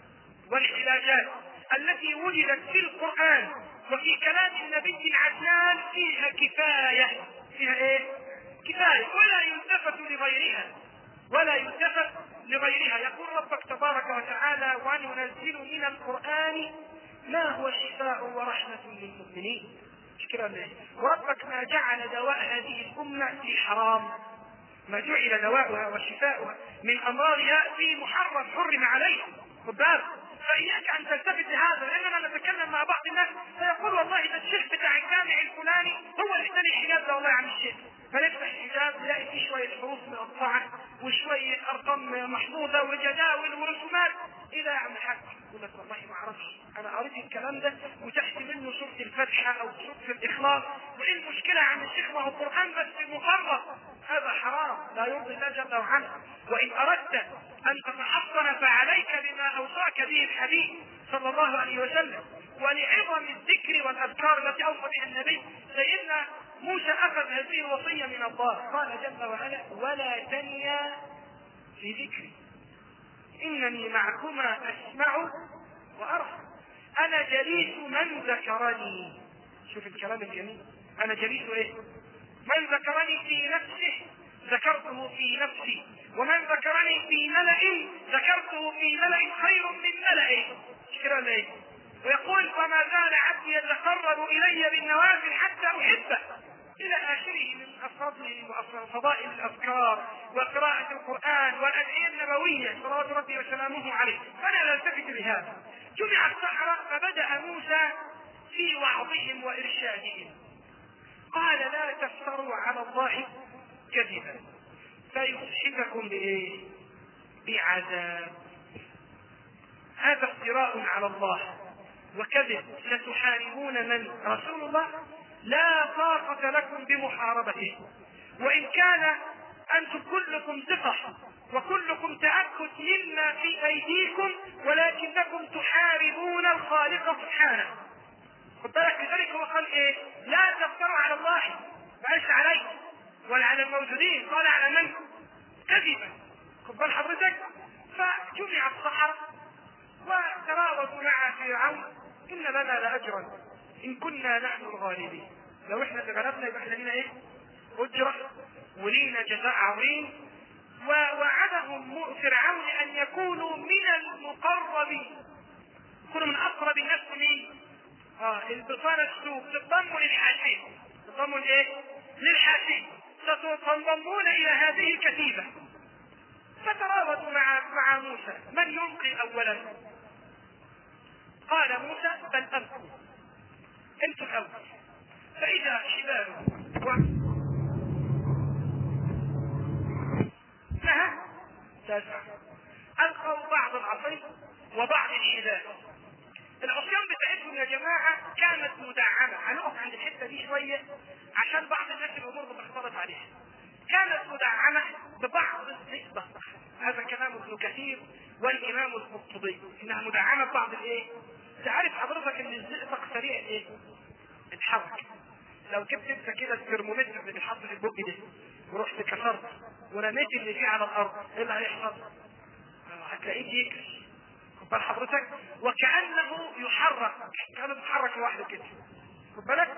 والعلاجات التي وجدت في القرآن وفي كلام النبي العدنان فيها كفاية فيها ايه كفاية ولا يلتفت لغيرها ولا يلتفت لغيرها يقول ربك تبارك وتعالى وننزل من القرآن ما هو شفاء ورحمة للمؤمنين شكرا لله وربك ما جعل دواء هذه الأمة في حرام ما جعل دواؤها وشفاؤها من أمراضها في محرم حرم عليها خد بالك فإياك أن تلتفت لهذا لأننا نتكلم مع بعض الناس فيقول والله ده الشيخ بتاع الجامع الفلاني هو اللي اداني الحجاب ده والله يا عم الشيخ فنفتح الحجاب نلاقي فيه شوية حروف مقطعة وشوية أرقام محفوظة وجداول ورسومات إيه ده يا عم الحاج؟ يقول لك والله ما أعرفش أنا قريت الكلام ده وتحت منه سورة الفاتحة أو سورة الإخلاص وإيه المشكلة يا عم الشيخ ما هو القرآن بس مفرط هذا حرام لا يرضي الله جل وعلا وإن أردت أن تتحصن فعليك بما أوصاك به الحبيب صلى الله عليه وسلم ولعظم الذكر والأذكار التي أوصى بها النبي سيدنا موسى أخذ هذه الوصية من الله قال جل وعلا ولا تنيا في ذكري إنني معكما أسمع وأرى أنا جليس من ذكرني شوف الكلام الجميل أنا جليس إيه من ذكرني في نفسه ذكرته في نفسي ومن ذكرني في ملأ ذكرته في ملأ خير من ملأ شكرا ليه ويقول وما زال عبدي يتقرب الي بالنوافل حتى احبه الى اخره من فضل وفضائل الاذكار وقراءة القرآن والادعية النبوية صلوات ربي وسلامه عليه فانا لا التفت لهذا جمع السحرة فبدأ موسى في وعظهم وارشادهم قال لا تفتروا على الله كذبا فيصحبكم بايه بعذاب هذا افتراء على الله وكذب ستحاربون من رسول الله لا طاقة لكم بمحاربته وإن كان أنتم كلكم ثقة وكلكم تأكد مما في أيديكم ولكنكم تحاربون الخالق سبحانه خد بالك لذلك هو قال إيه؟ لا تفتروا على الله معلش علي ولا على الموجودين قال على من؟ كذبا خد بال حضرتك فجمع السحرة وتراوضوا مع فرعون إن لنا لأجرا إن كنا نحن الغالبين لو احنا تغلبنا يبقى احنا لينا ايه؟ أجرة ولينا جزاء عظيم ووعدهم فرعون أن يكونوا من المقربين يكونوا من أقرب الناس ليه؟ اه البطانة السوق تنضموا للحاشية تنضموا لايه؟ للحاشية ستنضمون إلى هذه الكتيبة فتراودوا مع مع موسى من يلقي أولا؟ قال موسى بل ألقوا أنتم الأول فإذا حبالهم و... لها تسعة ألقوا بعض العصي وبعض الحبال العصيان بتاعتهم يا جماعة كانت مدعمة هنقف عند الحتة دي شوية عشان بعض الناس الأمور بتختلط عليها كانت مدعمة ببعض النسبة هذا كلام ابن كثير والإمام القرطبي إنها مدعمة ببعض الإيه؟ انت عارف حضرتك ان الزئبق سريع ايه؟ الحركه لو جبت انت كده الترمومتر اللي بيتحط في البق ده ورحت كسرت ورميت اللي فيه على الارض ايه اللي هيحصل؟ هتلاقيه يجري خد بال حضرتك وكانه يحرك كانه بيتحرك لوحده كده خد بالك؟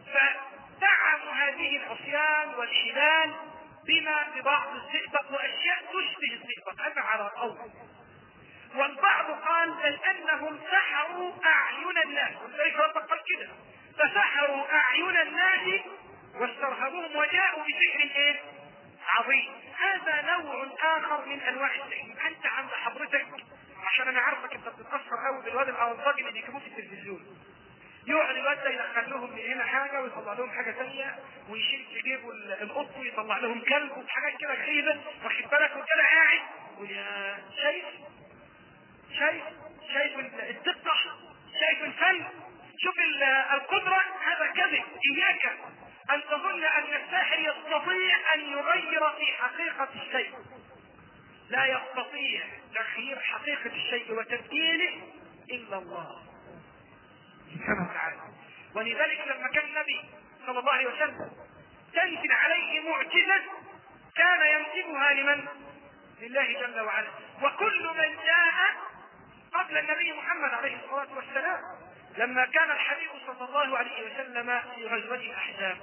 فدعموا هذه العصيان والحلال بما ببعض الزئبق واشياء تشبه الزئبق هذا على قول والبعض قال بل انهم سحروا اعين الناس ولذلك ربك قال كده فسحروا اعين الناس واسترهبوهم وجاءوا بسحر ايه؟ عظيم هذا نوع اخر من انواع السحر انت عند حضرتك عشان انا عارفك انت بتتاثر قوي بالواد الاونطاج اللي بيجيبوه في التلفزيون يقعد الواد ده يدخل لهم من هنا حاجه ويطلع لهم حاجه ثانيه ويشيل في جيبه القط ويطلع لهم كلب وحاجات كده غريبه واخد بالك وكده قاعد ويا شايف شايف شايف الدقه شايف الفن شوف القدره هذا كذب اياك ان تظن ان الساحر يستطيع ان يغير في حقيقه الشيء لا يستطيع تغيير حقيقه الشيء وتبديله الا الله سبحانه وتعالى ولذلك لما كان النبي صلى الله عليه وسلم تنزل عليه معجزة كان ينسبها لمن؟ لله جل وعلا وكل من جاء قبل النبي محمد عليه الصلاة والسلام لما كان الحبيب صلى الله عليه وسلم في غزوة الأحزاب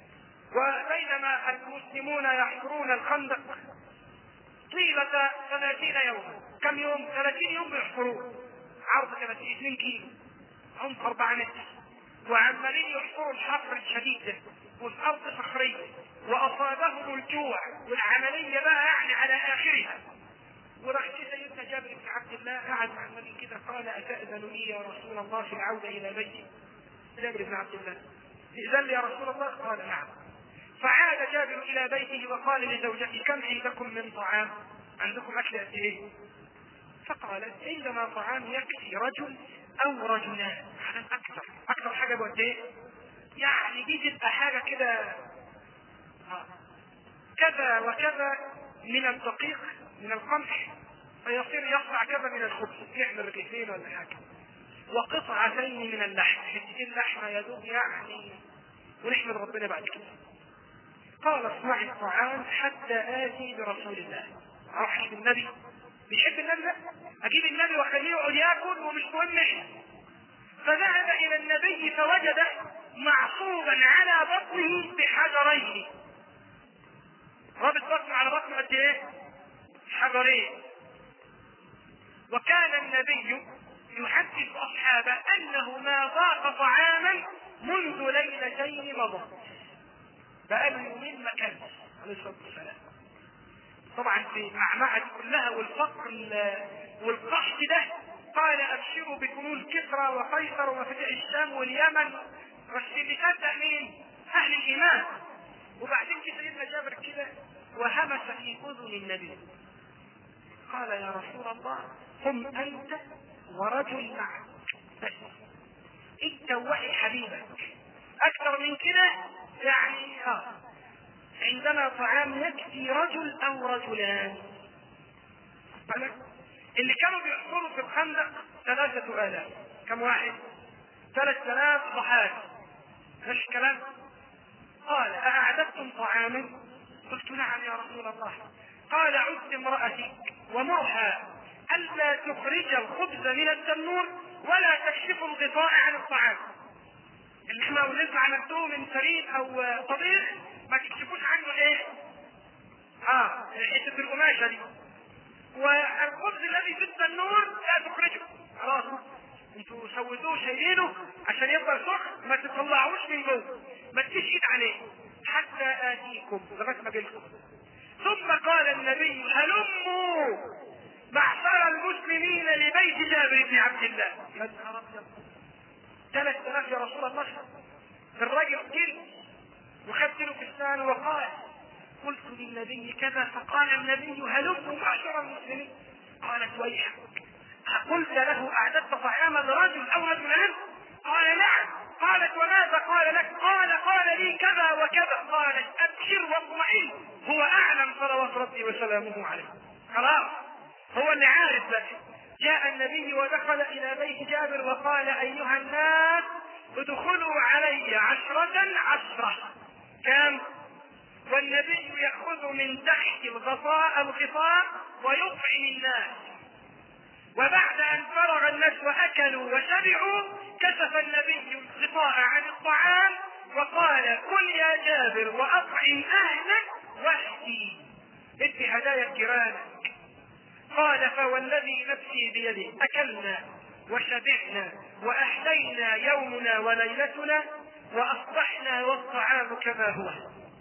وبينما المسلمون يحفرون الخندق طيلة ثلاثين يوما كم يوم؟ ثلاثين يوم يحفرون عرض 30 كيلو عمق 4 متر وعمالين يحفروا الحفر الشديد ده والارض صخريه واصابهم الجوع والعمليه بقى يعني على اخرها وراح سيدنا جابر بن عبد الله قعد مع النبي كده قال اتاذن لي يا رسول الله في العوده الى بيتي جابر بن عبد الله تاذن لي يا رسول الله قال نعم فعاد جابر الى بيته وقال لزوجته كم عندكم من طعام عندكم اكل قد ايه فقالت عندنا طعام يكفي رجل او رجلان على اكثر اكثر حاجه بقد ايه يعني دي تبقى حاجه كده كذا وكذا من الدقيق من القمح فيصير يصنع كذا من الخبز يعمل رغيفين ولا حاجه وقطعتين من اللحم حتتين لحمه يا دوب يعني ونحمد ربنا بعد كده قال اصنعي الطعام حتى اتي برسول الله اروح اجيب النبي بيحب النبي ده اجيب النبي واخليه يقعد ياكل ومش مهم احنا فذهب الى النبي فوجد معصوبا على بطنه بحجرين رابط بطنه على بطنه قد ايه؟ حجرين وكان النبي يحدث اصحابه انه ما ذاق طعاما منذ ليلتين مضت بقاله يومين ما كانش عليه الصلاه والسلام طبعا في المعمعة دي كلها والفقر والقحط ده قال ابشروا بكنوز كسرى وقيصر وفتح الشام واليمن بس اللي صدق مين؟ اهل الايمان وبعدين جه سيدنا جابر كده وهمس في اذن النبي قال يا رسول الله قم انت ورجل معك بس انت ووحي حبيبك اكثر من كده يعني اه عندنا طعام يكفي رجل او رجلان اللي كانوا بيحفروا في الخندق ثلاثة آلاف كم واحد؟ ثلاثة آلاف ضحايا مش كلام؟ قال أأعددتم طعاما؟ قلت نعم يا رسول الله قال عد امرأتك ومرها ألا تخرج الخبز من التنور ولا تكشف الغطاء عن الطعام اللي احنا لو لسه عملتوه من فريد او طبيخ ما تكشفوش عنه ايه؟ اه حته القماشه دي والخبز الذي في التنور لا تخرجه خلاص انتوا سويتوه شايلينه عشان يفضل سخن ما تطلعوش من جوه ما تجيش ايد عليه حتى اتيكم لغايه ما جيلكم ثم قال النبي هلموا معشر المسلمين لبيت جابر بن عبد الله يا نهار ابيض ثلاث آلاف يا رسول الله الراجل جل وخدت له فستان وقال قلت للنبي كذا فقال النبي هلموا معشر المسلمين قالت ويحك قلت له اعددت طعاما لرجل او رجلان قال نعم قالت وماذا قال لك قال قال لي كذا وكذا قالت ابشر واطمئن هو اعلم صلوات ربي وسلامه عليه خلاص هو اللي عارف بقى جاء النبي ودخل إلى بيت جابر وقال أيها الناس ادخلوا علي عشرة عشرة كم؟ والنبي يأخذ من تحت الغطاء الغطاء ويطعم الناس وبعد أن فرغ الناس وأكلوا وشبعوا كشف النبي الغطاء عن الطعام وقال كل يا جابر وأطعم أهلك واحكي ادي هدايا جيرانك قال فوالذي نفسي بيده أكلنا وشبعنا وأحلينا يومنا وليلتنا وأصبحنا والطعام كما هو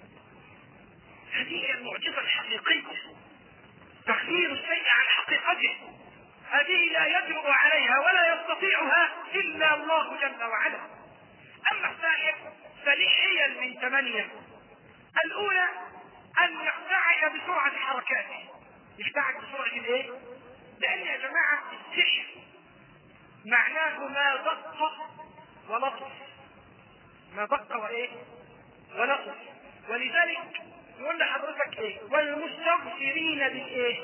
هذه المعجزة الحقيقية تغيير الشيء عن حقيقته هذه لا يجرؤ عليها ولا يستطيعها إلا الله جل وعلا أما الثانية فليه حيل من ثمانية الأولى أن يخدعك بسرعة حركاته يخدعك بسرعة الايه؟ لأن يا جماعة السحر معناه ما دق ولطف ما دق وايه؟ ولطف ولذلك يقول لحضرتك ايه؟ والمستغفرين بالايه؟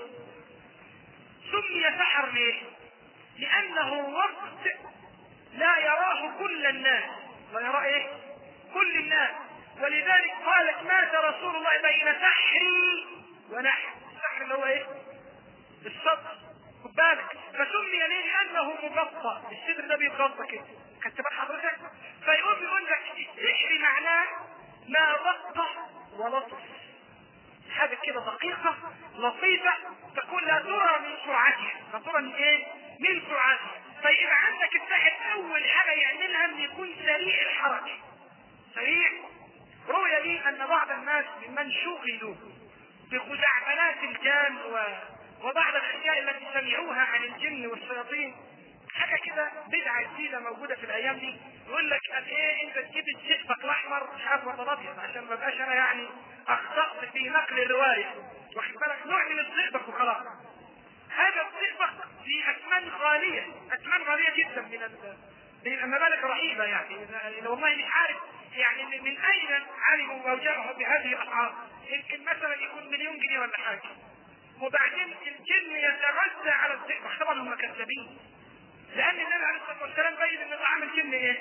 سمي سحر ليه؟ لأنه وقت لا يراه كل الناس لا يراه ايه؟ كل الناس ولذلك قالت مات رسول الله بين سحري ونحر السحر اللي هو ايه؟ الصدر خد بالك فسمي ليه؟ لأنه مغطى الصدر ده بيتغطى كده خدت بال حضرتك؟ فيقوم يقول لك السحر معناه ما دق ولطف حاجة كده دقيقة لطيفة تكون لا ترى من سرعتها لا ترى من ايه؟ من سرعتها فيبقى عندك الساحر أول حاجة يعملها إن يكون سريع الحركة سريع روي لي أن بعض الناس ممن شغلوا بخزعبلات الجان و... وبعض الأشياء التي سمعوها عن الجن والشياطين حاجة كده بدعة جديدة موجودة في الأيام دي يقول لك قال إيه أنت تجيب الزئبق الأحمر مش عارف ولا الأبيض عشان ما بقاش أنا يعني أخطأت في نقل الرواية واخد بالك نوع من الزئبق وخلاص هذا الزئبق في أثمان غالية أثمان غالية جدا من ال... من المبالغ رهيبة يعني إذا والله مش عارف يعني من أين علموا أو جاءوا بهذه الأسعار يمكن مثلا يكون مليون جنيه ولا حاجة وبعدين الجن يتغذى على الزئبق طبعا هم كذابين لان النبي عليه الصلاه والسلام بين ان طعم الجن ايه؟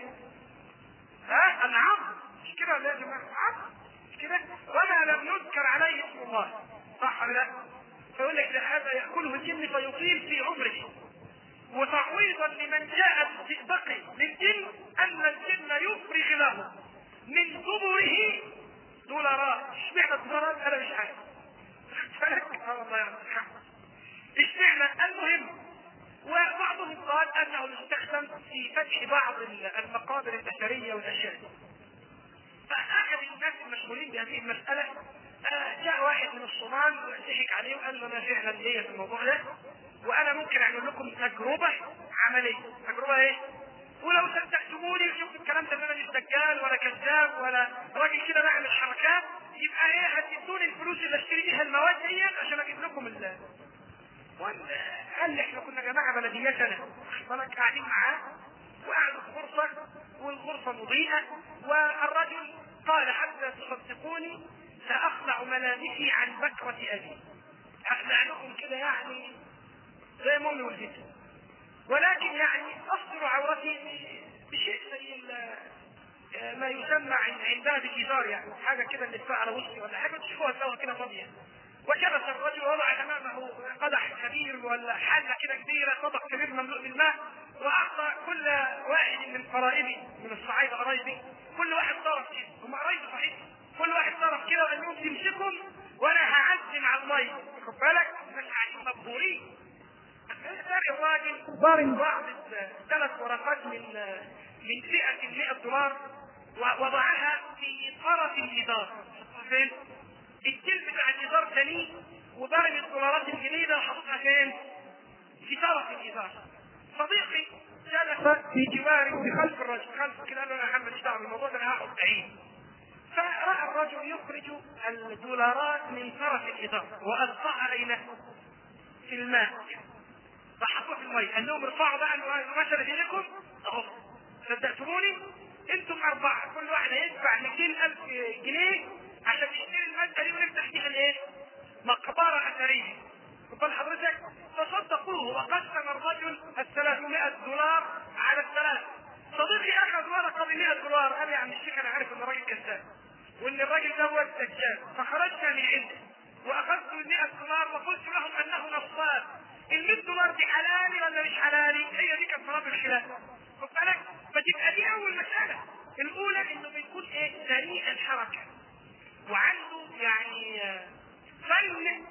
ها؟ العظم مش كده ولا يا جماعه؟ عظم مش كده؟ وما لم يذكر عليه اسم الله صح ولا لا؟ فيقول لك هذا ياكله الجن فيطيل في عمره وتعويضا لمن جاء بالزئبق للجن ان الجن يفرغ له من دبره دولارات اشمعنى الدولارات انا مش عارف اه والله يا اشمعنى المهم وبعضهم قال انه يستخدم في فتح بعض المقابر البشريه والاشياء فاحد الناس المشغولين بهذه المساله جاء واحد من الصومال وضحك عليه وقال له انا فعلا ليا في الموضوع ده وانا ممكن اعمل لكم تجربه عمليه تجربه ايه؟ ولو صدقتموني وشفتوا الكلام ده ان انا مش دجال ولا كذاب ولا راجل كده بعمل حركات يبقى ايه هتدوني الفلوس اللي اشتري بيها المواد دي عشان اجيب لكم ال قال لي احنا كنا جماعه بلديتنا بالك قاعدين معاه وقعدوا في غرفه والغرفه مضيئه والرجل قال حتى تصدقوني ساخلع ملابسي عن بكره ابي هخلع لكم كده يعني زي ما امي والدتي ولكن يعني اصدر عورتي بشيء زي ما يسمى عند باب الجدار يعني حاجه كده اللي على وسطي ولا حاجه تشوفوها تلاقوها كده فاضيه وجلس الرجل وضع امامه قدح كبير ولا حله كده كبيره طبق كبير مملوء بالماء واعطى كل واحد من قرائبي من الصعايده قرايبي كل واحد طرف كده هم قرايبي صحيح كل واحد طرف كده وقال لهم تمسكهم وانا هعزم على الميه خد بالك مش قاعدين مبهورين الراجل ضارب بعض ثلاث ورقات من من فئه 100 دولار ووضعها في طرف الجدار فين؟ الجلد بتاع الجدار تاني وضرب الدولارات الجديدة وحطها فين؟ في طرف الجدار. صديقي جلس في جواري بخلف الرجل، خلف كده قال له انا محمد دعوه بالموضوع ده انا هقعد بعيد. فراى الرجل يخرج الدولارات من طرف الجدار والقاها اين؟ في الماء. فحطوه في الماء، قال لهم ارفعوا بقى المشرب اليكم اهو. صدقتموني؟ انتم اربعه كل واحد هيدفع 200000 جنيه عشان يشتري المادة دي ونفتح فيها الايه؟ مقبرة أثرية. قبل حضرتك تصدقوه وقسم الرجل الراجل ده هو الدجال فخرجنا من عنده واخذت ال 100 دولار وقلت لهم انه نصاب ال 100 دولار دي حلالي ولا مش حلالي؟ هي دي كانت صلاه الخلاف خد بالك فتبقى دي اول مساله الاولى انه بيكون ايه؟ سريع الحركه وعنده يعني فن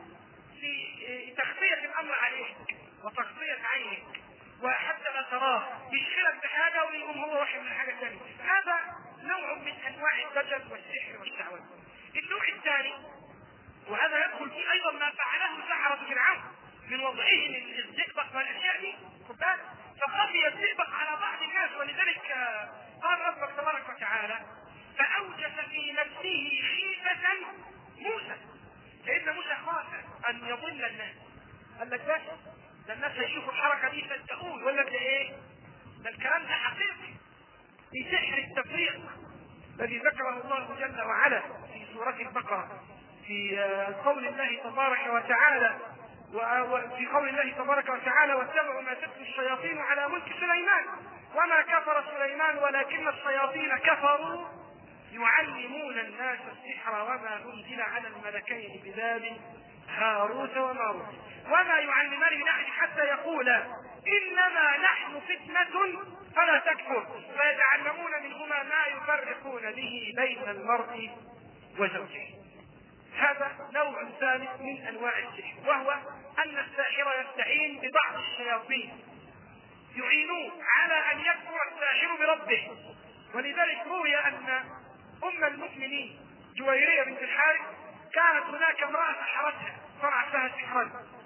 في تخفيه الامر عليك وتغطيه عينك وحتى لا تراه يشغلك بحاجه ويقوم هو واحد من حاجه ثانيه هذا نوع من انواع الدجل والسحر والشعوذه النوع الثاني وهذا يدخل فيه ايضا ما فعله سحرة فرعون من وضعهم الزئبق والاشياء دي خد بالك فخفي الزئبق على بعض الناس ولذلك قال ربك تبارك وتعالى فاوجس في نفسه خيفة موسى سيدنا موسى خاف ان يضل الناس قال لك بس ده الناس هيشوفوا الحركه دي صدقوني ولا ده ايه؟ ده الكلام ده حقيقي في سحر التفريق الذي ذكره الله جل وعلا في سورة البقرة في قول الله تبارك وتعالى وفي قول الله تبارك وتعالى واتبعوا ما تتلو الشياطين على ملك سليمان وما كفر سليمان ولكن الشياطين كفروا يعلمون الناس السحر وما انزل على الملكين ببابل هاروت وماروت وما يعلمان من احد حتى يقولا انما نحن فتنه فلا تكفر فيتعلمون منهما ما يفرقون به بين المرء وزوجه هذا نوع ثالث من انواع السحر وهو ان الساحر يستعين ببعض الشياطين يعينوه على ان يكفر الساحر بربه ولذلك روي ان ام المؤمنين جويريه بنت الحارث كانت هناك امراه سحرتها صنعت لها سحرا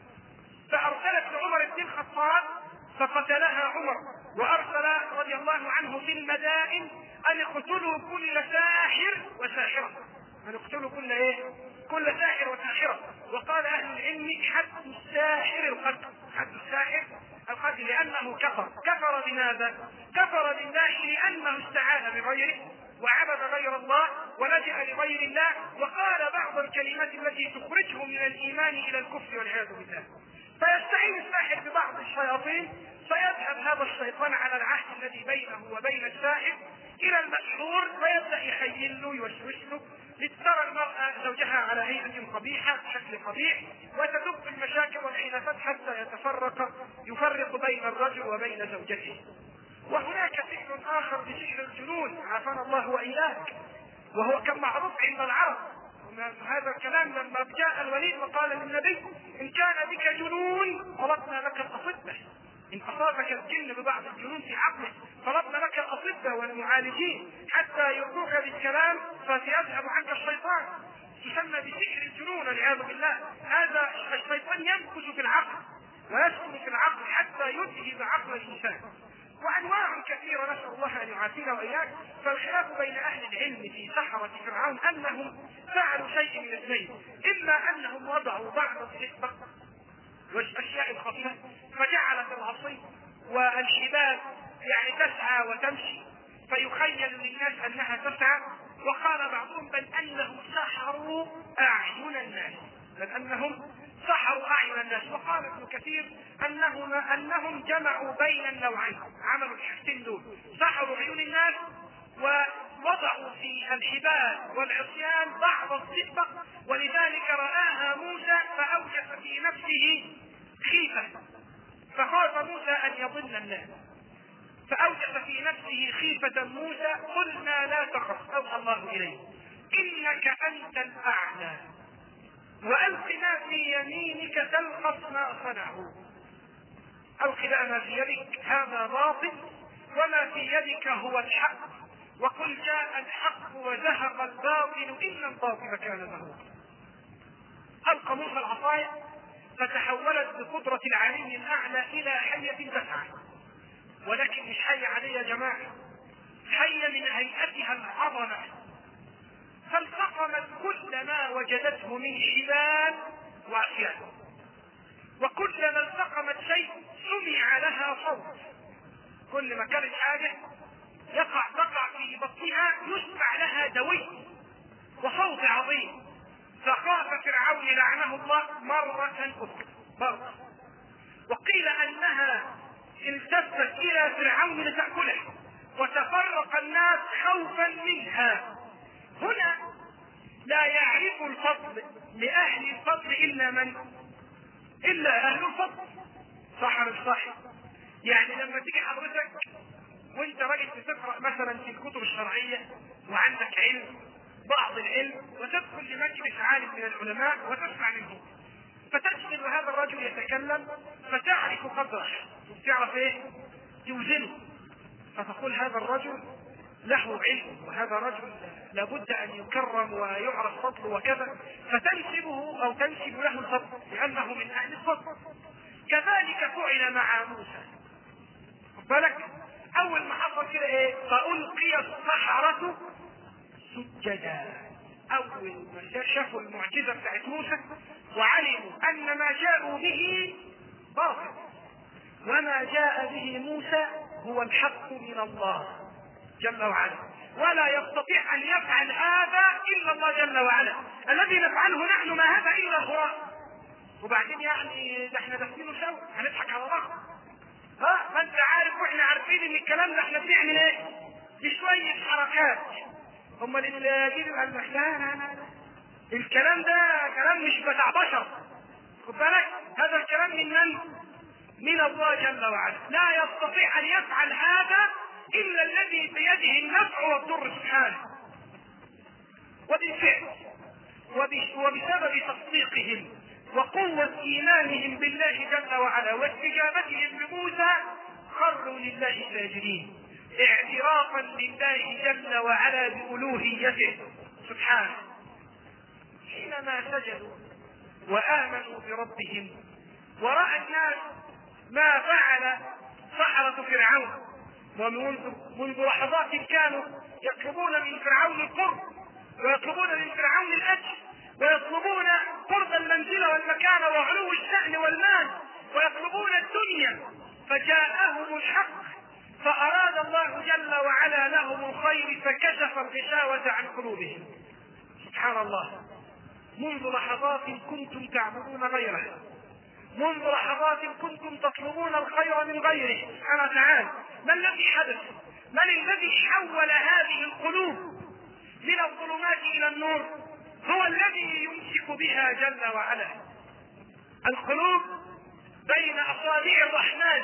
فارسلت لعمر بن الخطاب فقتلها عمر وارسل رضي الله عنه في المدائن ان اقتلوا كل ساحر وساحره ان اقتلوا كل ايه؟ كل ساحر وساحره وقال اهل العلم حد الساحر القتل حد الساحر القتل لانه كفر كفر بماذا؟ كفر بالله لانه استعاذ بغيره وعبد غير الله ولجأ لغير الله وقال بعض الكلمات التي تخرجه من الايمان الى الكفر والعياذ بالله فيستعين الساحر ببعض الشياطين فيذهب هذا الشيطان على العهد الذي بينه وبين الساحر الى المسحور فيبدا يخيل له يوسوس له لترى المرأة زوجها على هيئة قبيحة بشكل قبيح وتدب المشاكل والخلافات حتى يتفرق يفرق بين الرجل وبين زوجته وهناك سحر آخر بسحر الجنون عافانا الله وإياك وهو كان معروف عند العرب هذا الكلام لما جاء الوليد وقال للنبي ان كان بك جنون طلبنا لك الاطباء ان اصابك الجن ببعض الجنون في عقلك طلبنا لك الاطباء والمعالجين حتى يرضوك بالكلام فسيذهب عنك الشيطان تسمى بسحر الجنون والعياذ بالله هذا الشيطان يمكث في العقل ويسكن في العقل حتى يذهب عقل الانسان وانواع كثيره نسال الله ان يعافينا واياك فالخلاف بين اهل العلم في سحره فرعون انهم فعلوا شيء من اثنين اما انهم وضعوا بعض الحكمه والاشياء الخفيفه فجعلت العصي والحبال يعني تسعى وتمشي فيخيل للناس انها تسعى وقال بعضهم بل انهم سحروا اعين الناس بل انهم سحروا اعين الناس وقال ابن كثير انهم انهم جمعوا بين النوعين عملوا الحاجتين دول سحروا عيون الناس ووضعوا في الحبال والعصيان بعض الصدق ولذلك رآها موسى فأوجس في نفسه خيفة فخاف موسى أن يضل الناس فأوجس في نفسه خيفة موسى قلنا لا تخف أوحى الله إليه إنك أنت الأعلى وألق ما في يمينك تلقف ما صنعوا ألق ما في يدك هذا باطل وما في يدك هو الحق وقل جاء الحق وزهق الباطل إن الباطل كان زهوقا ألقى موسى العصاية فتحولت بقدرة العلي الأعلى إلى حية تسعى ولكن مش حية عادية يا جماعة حية من هيئتها العظمة فالتقمت كل ما وجدته من حبال وعصيان وكلما التقمت شيء سمع لها صوت كل ما كانت حاجة يقع تقع في بطنها يسمع لها دوي وصوت عظيم فخاف فرعون لعنه الله مرة أخرى مرة وقيل أنها التفت إلى فرعون لتأكله وتفرق الناس خوفا منها هنا لا يعرف الفضل لأهل الفضل إلا من؟ إلا أهل الفضل صح ولا مش صح؟ يعني لما تيجي حضرتك وانت راجل بتقرا مثلا في الكتب الشرعيه وعندك علم بعض العلم وتدخل لمجلس عالم من العلماء وتسمع منه فتجد هذا الرجل يتكلم فتعرف قدره تعرف ايه؟ توزنه فتقول هذا الرجل له علم وهذا رجل لابد ان يكرم ويعرف فضله وكذا فتنسبه او تنسب له الفضل لانه من اهل الفضل كذلك فعل مع موسى خد بالك اول ما حصل كده ايه فالقي السحرة سجدا اول ما شافوا المعجزة بتاعت موسى وعلموا ان ما جاءوا به باطل وما جاء به موسى هو الحق من الله جل وعلا ولا يستطيع ان يفعل هذا الا الله جل وعلا الذي نفعله نحن ما هذا الا هراء وبعدين يعني ده احنا داخلين سوا هنضحك على بعض ها ما انت عارف واحنا عارفين ان الكلام ده احنا بنعمل ايه بشويه حركات هم اللي يجيبوا قال لك لا لا لا الكلام ده كلام مش بتاع بشر خد بالك هذا الكلام من من؟ من الله جل وعلا لا يستطيع ان يفعل هذا الا الذي بيده النفع والضر سبحانه وبالفعل وبسبب تصديقهم وقوة إيمانهم بالله جل وعلا واستجابتهم لموسى خروا لله ساجدين اعترافا لله جل وعلا بألوهيته سبحانه حينما سجدوا وآمنوا بربهم ورأى الناس ما فعل سحرة فرعون ومنذ منذ لحظات كانوا يطلبون من فرعون القرب ويطلبون من فرعون الأجر ويطلبون قرب المنزلة والمكان وعلو الشأن والمال ويطلبون الدنيا فجاءهم الحق فأراد الله جل وعلا لهم الخير فكشف الغشاوة عن قلوبهم سبحان الله منذ لحظات كنتم تعبدون غيره منذ لحظات كنتم تطلبون الخير من غيره سبحانه وتعالى ما الذي حدث من الذي حول هذه القلوب من الظلمات الى النور هو الذي يمسك بها جل وعلا القلوب بين اصابع الرحمن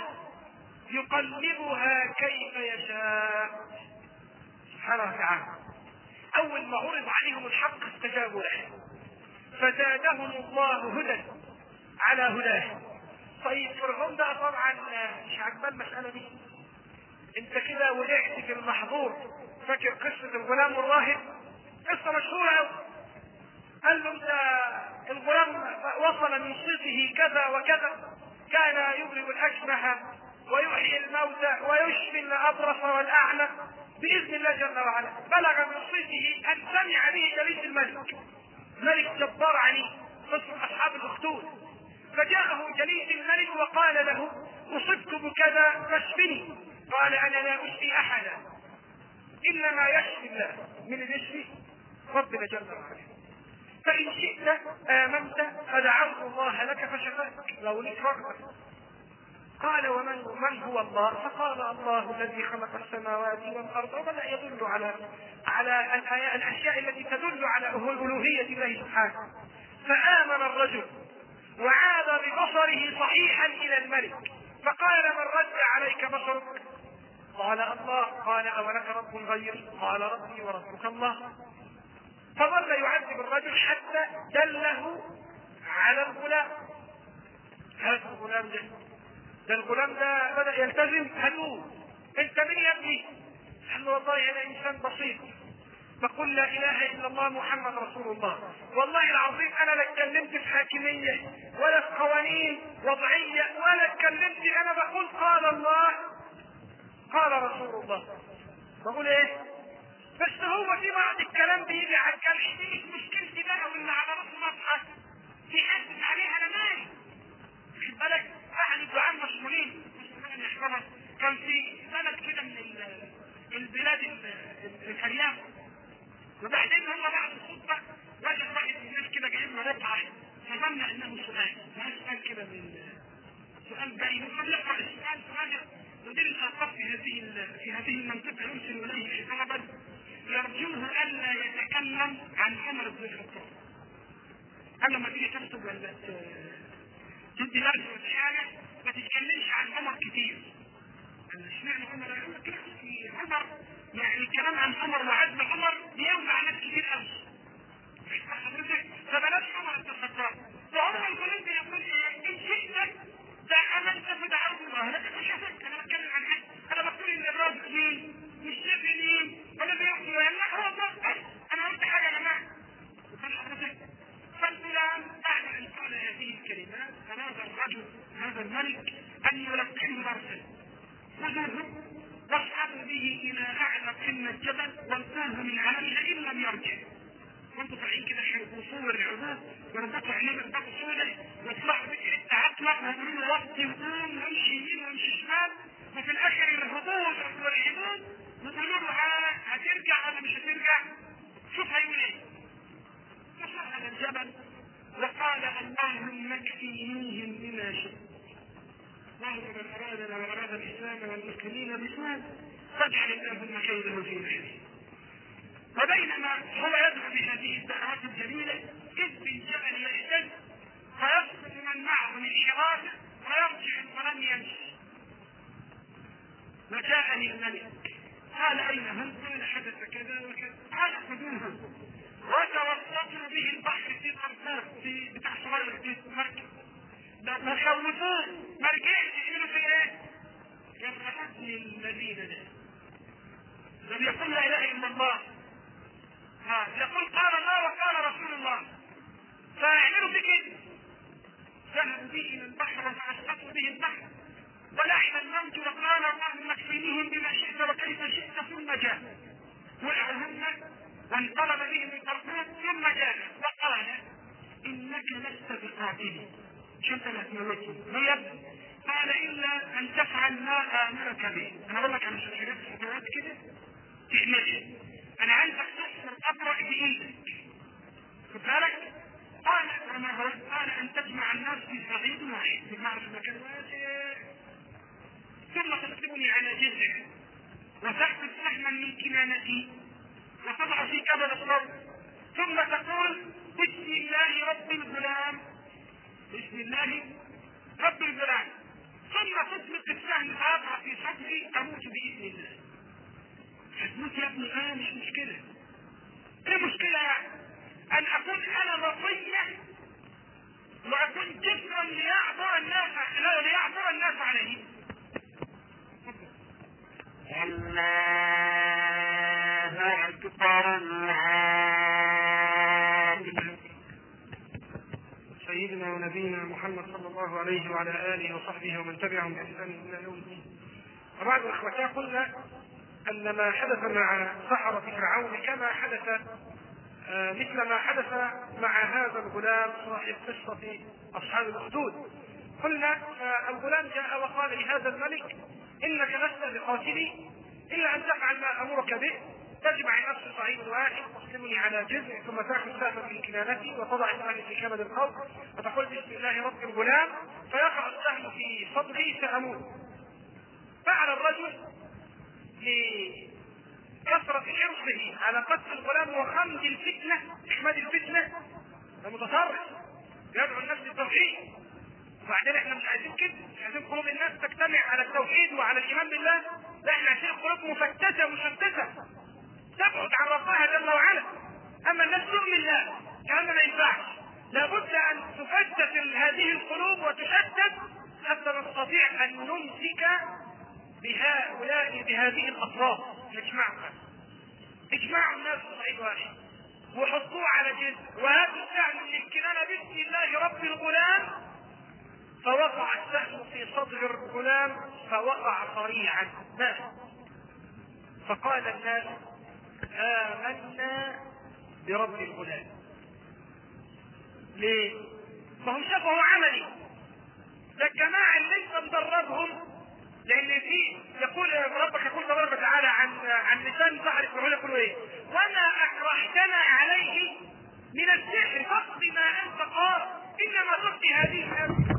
يقلبها كيف يشاء سبحانه وتعالى اول ما عرض عليهم الحق استجابوا له فزادهم الله هدى على هداه طيب فرعون ده طبعا مش عاجباه المساله دي انت كده وقعت في المحظور فاكر قصه الغلام والراهب قصه مشهوره قوي قال له انت الغلام وصل من صيته كذا وكذا كان يبرئ الاكمه ويحيي الموتى ويشفي الابرص والاعمى باذن الله جل وعلا بلغ من صيته ان سمع به جليس الملك ملك جبار عنيد قصه اصحاب الاخدود فجاءه جليس الملك وقال له اصبت بكذا فاشفني قال انا لا اشفي احدا انما يشفي الله من يشفي ربنا جل وعلا فإن شئت آمنت فدعوت الله لك فشفاك لو لك رغبة قال ومن من هو الله؟ فقال الله الذي خلق السماوات والارض وبدا يدل على على الاشياء التي تدل على الوهيه الله سبحانه. فامن الرجل وعاد ببصره صحيحا الى الملك فقال من رد عليك بصرك؟ قال الله قال اولك رب غيري؟ قال ربي وربك الله فظل يعذب الرجل حتى دله على الغلام هذا الغلام ده ده الغلام ده بدا يلتزم هدوء انت مين يا ابني؟ قال له والله انا انسان بسيط بقول لا اله الا الله محمد رسول الله والله العظيم انا لا اتكلمت في حاكميه ولا في قوانين وضعيه ولا اتكلمت انا بقول قال الله قال رسول الله بقول ايه بس هو في بعض الكلام بيجي على الجرح دي مش مشكلتي بقى واللي على راس مصحف في حد عليها انا مالي خد بالك احد الدعاء المشهورين كان في بلد كده من البلاد الارياف وبعدين هم بعد الخطبه وجد واحد من الناس كده جايب له رقعه فظن انه سؤال ما سؤال كده من سؤال باين وقد يقرا السؤال فراجع مدير الاوقاف في هذه في هذه المنطقه يرسل اليه خطابا يرجوه الا يتكلم عن عمر بن الخطاب قال لما تيجي تكتب ولا تدي درس ولا حاجه ما تتكلمش عن عمر كتير اشمعنى عمر في عمر يعني الكلام عن عمر وعزم عمر بيوجع ناس كتير قوي حضرتك فبلاش عمر بن الخطاب وعمر الكلام بيقول ايه ان شئت دعمت فدعوت الله لكن مش هفك انا بتكلم عن حد انا بقول ان الراجل مين مش شايف مين ولا بيحكي لا هو ده انا قلت حاجه يا جماعه حضرتك فالفلان بعد ان قال هذه الكلمات اراد الرجل هذا الملك ان يلقنه درسا خذوه واصعدوا به الى اعلى قمه الجبل والقوه من عليها ان لم يرجع وانتوا طالعين كده وصول العبود وربطوا عينيه بربطوا سودة واطلعوا تعطلق ويقولوا له وطي وقوم وامشي يمين وامشي شمال وفي الاخر الهبوط والحدود ويقولوا له هترجع ولا مش هترجع شوف هيقول ايه فصعد الجبل وقال اللهم اكفينيهم بما شئت اللهم من ارادنا واراد الاسلام والمسلمين بسوء فاجعل اللهم كيده في نحره وبينما هو يدعو بهذه الدعوات الجميلة إذ بالجبل يهتز فيسقط من معه من حراسه ويرجع ولم يمشي وجاءني الملك قال أين هم؟ قال حدث كذا وكذا قال خذوه وتوسطوا به البحر في قرطاس في بتاع صغير في مركب ما خوفوه ما رجعش يعملوا في ايه؟ جرحتني المدينة ده لم يقل لا اله الا الله ها يقول قال الله وقال رسول الله فيعملوا بكده ذهبوا به الى البحر وتعسقوا به البحر ولحم الموت وقال اللهم اكفنيهم بما شئت وكيف شئت ثم جاء وقعوا هم وانقلب بهم القرطوس ثم جاء وقال انك لست بقاتلي مش انت اللي هتموتني ليه قال الا ان تفعل ما امرك به انا اقول لك انا مش هشرب خطوات كده تعملها انا عايزك تحصر ابرأ بايدك خد بالك قال وما هو قال ان تجمع الناس في صعيد واحد تجمع في مكان واسع ثم تسلمني على جذع وتأخذ سهما من كنانتي وتضع في كبد الصوت ثم تقول بسم الله رب الغلام بسم الله رب الغلام ثم تطلق السهم فاضع في صدري اموت باذن الله هتموت يا ابني اه مش مشكله ايه مشكله يعني ان اكون انا وصيه واكون جسرا ليعبر الناس ليعبر الناس عليه الله أكبر الله سيدنا ونبينا محمد صلى الله عليه وعلى اله وصحبه ومن تبعهم باحسان الى يوم الدين. وبعد اخوتنا قلنا ان ما حدث مع سحرة فرعون كما حدث آه مثل ما حدث مع هذا الغلام صاحب قصة اصحاب الاخدود. قلنا الغلام جاء وقال لهذا الملك انك لست بقاتلي الا ان تفعل ما امرك به تجمع النفس صعيد واحد تسلمني على جزء ثم تاخذ سهما من كنانتي وتضع السهم في كبد القوم وتقول بسم الله رب الغلام فيقع السهم في صدري فاموت فعل الرجل لكثرة حرصه على قتل الغلام وخمد الفتنة إحماد الفتنة المتصرف يدعو الناس للتوحيد وبعدين احنا مش عايزين كده مش عايزين قلوب الناس تجتمع على التوحيد وعلى الايمان بالله لا احنا عايزين قلوب مفتته مشتته تبعد عن ربها جل وعلا اما الناس تؤمن الله كلام ما ينفعش لابد ان تفتت هذه القلوب وتشتت حتى نستطيع ان نمسك بهؤلاء بهذه الاطراف نجمعها اجمعوا الناس في صعيد واحد وحطوه على جزء وهاتوا السهم من الكنانه بسم الله رب الغلام فوقع السهم في صدر الغلام فوقع صريعا مات فقال الناس آمنا برب الغلام ليه؟ ما هم شافوا عملي ده الجماعة اللي انت مدربهم لان في يقول ربك يقول تبارك وتعالى عن عن لسان سحر فرعون يقول ايه؟ وما اكرهتنا عليه من السحر فاقض ما انت قال انما تقضي هذه الناس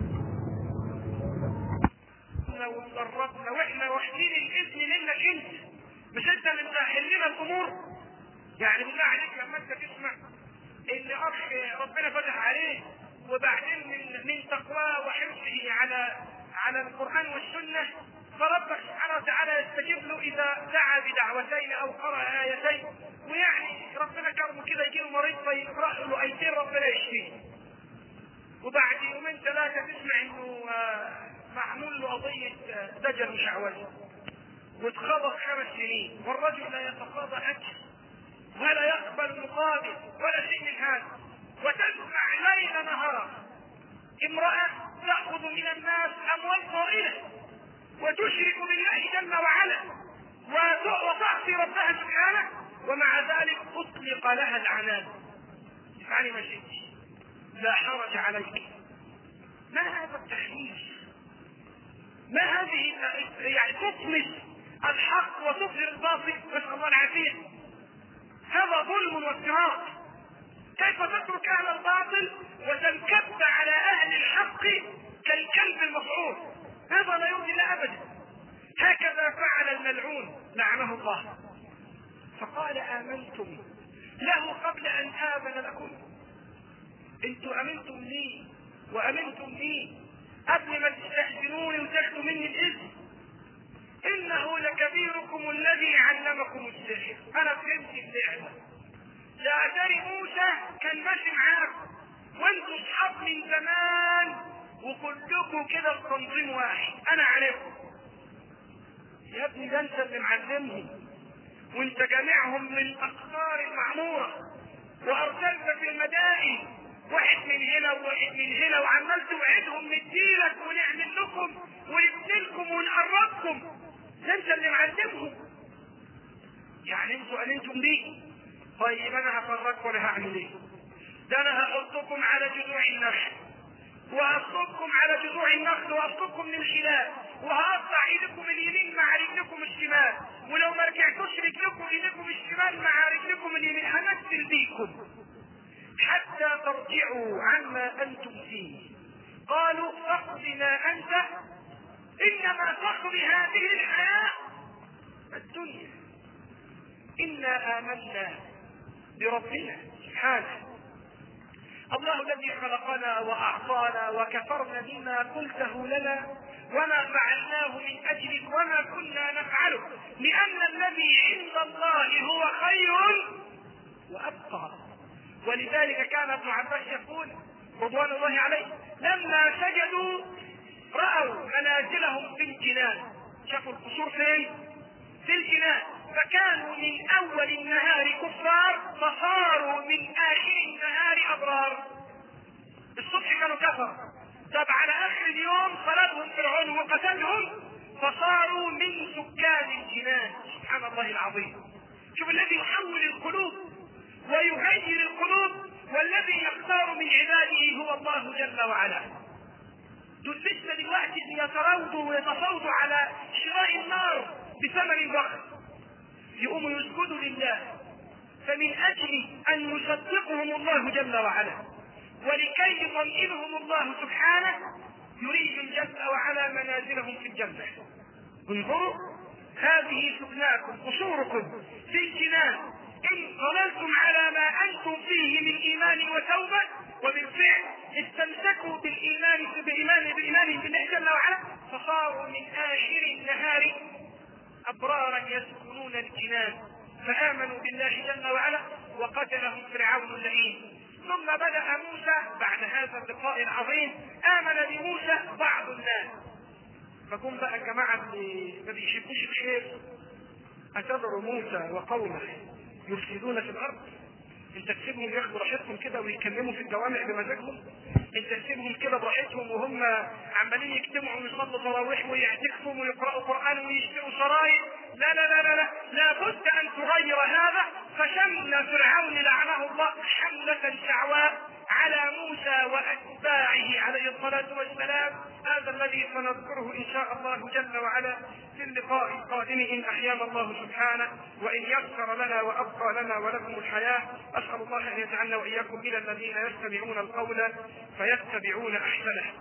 وتدربنا واحنا واخدين الاذن منك انت مش انت اللي مسهل لنا الامور يعني بالله عليك لما انت تسمع ان اخ ربنا فتح عليه وبعدين من من تقواه وحرصه على على القران والسنه فربك سبحانه وتعالى يستجيب له اذا دعا بدعوتين او قرا ايتين ويعني ربنا كرمه كده يجي له مريض فيقرا له ايتين ربنا يشفيه وبعد يومين ثلاثه تسمع انه معمول له قضيه دجل وشعوذه واتخبط خمس سنين والرجل لا يتقاضى اجر ولا يقبل مقابل ولا شيء من هذا وتسمع ليل نهارا امرأة تأخذ من الناس أموال طائلة وتشرك بالله جل وعلا وتعصي ربها سبحانه ومع ذلك أطلق لها العنان افعلي ما شئت لا حرج عليك ما هذا التحريف ما هذه يعني تطمس الحق وتظهر الباطل نسأل الله العافية هذا ظلم وافتراء كيف تترك اهل الباطل وتنكب على اهل الحق كالكلب المفعول هذا لا يرضي الله ابدا هكذا فعل الملعون لعنه الله فقال امنتم له قبل ان اذن لكم انتم امنتم لي وامنتم لي قبل ما تستحسنوني وتاخذوا مني الاذن انه لكبيركم الذي علمكم السحر انا فهمت اللعبه ده اتاري موسى كان ماشي معاكم وانتوا اصحاب من زمان وكلكم كده في تنظيم واحد انا عارفكم يا ابني ده انت اللي معلمهم وانت جامعهم من الاقطار المعموره وارسلت في المدائن واحد من هنا وواحد من هنا وعمال توعدهم نديلك ونعمل لكم ونبنلكم ونقربكم ده انت اللي معلمهم يعني انتوا امنتم بيه طيب انا هفرجكم انا هعمل ايه ده انا هحطكم على جذوع النخل وهصبكم على جذوع النخل وهصبكم من الخلاف وهقطع ايدكم اليمين مع رجلكم الشمال ولو ما رجعتوش رجلكم ايدكم الشمال مع رجلكم اليمين همثل بيكم حتى ترجعوا عما انتم فيه قالوا فاقض ما انت انما تقضي هذه الحياه الدنيا انا امنا بربنا سبحانه الله الذي خلقنا واعطانا وكفرنا بما قلته لنا وما فعلناه من اجلك وما كنا نفعله لان الذي عند الله هو خير وابقى ولذلك كان ابن عباس يقول رضوان الله عليه لما سجدوا راوا منازلهم في الجنان شافوا القصور فين في الجنان فكانوا من اول النهار كفار فصاروا من اخر النهار ابرار الصبح كانوا كفر طب على اخر اليوم صلبهم فرعون وقتلهم فصاروا من سكان الجنان سبحان الله العظيم شوف الذي يحول القلوب ويغير القلوب والذي يختار من عباده هو الله جل وعلا دول لسه دلوقتي يتراودوا ويتفاوضوا على شراء النار بثمن ضخم يقوموا يسجدوا لله فمن اجل ان يصدقهم الله جل وعلا ولكي يطمئنهم الله سبحانه يريهم جل وعلا منازلهم في الجنه انظروا هذه سكناكم قصوركم في الجنان ان ظللتم على ما انتم فيه من ايمان وتوبه وبالفعل استمسكوا بالايمان بالايمان بالايمان بالله جل وعلا فصاروا من اخر النهار ابرارا يسكنون الجنان فامنوا بالله جل وعلا وقتلهم فرعون اللئيم ثم بدا موسى بعد هذا اللقاء العظيم امن بموسى بعض الناس فقم بقى الجماعه اللي ما بيحبوش الخير اتذر موسى وقومه يفسدون في الارض انت تسيبهم ياخدوا راحتهم كده ويتكلموا في الجوامع بمزاجهم انت تسيبهم كده براحتهم وهم عمالين يجتمعوا ويصلوا تراويح ويعتكفوا ويقرأوا قرآن ويشتروا شرايط لا لا لا لا لا لابد ان تغير هذا فشن فرعون لعنه الله حملة شعواء على موسى واتباعه عليه الصلاة والسلام هذا الذي سنذكره ان شاء الله جل وعلا في اللقاء القادم ان احيانا الله سبحانه وان يسر لنا وابقى لنا ولكم الحياة اسأل الله ان يجعلنا واياكم من الذين يستمعون القول فيتبعون احسنه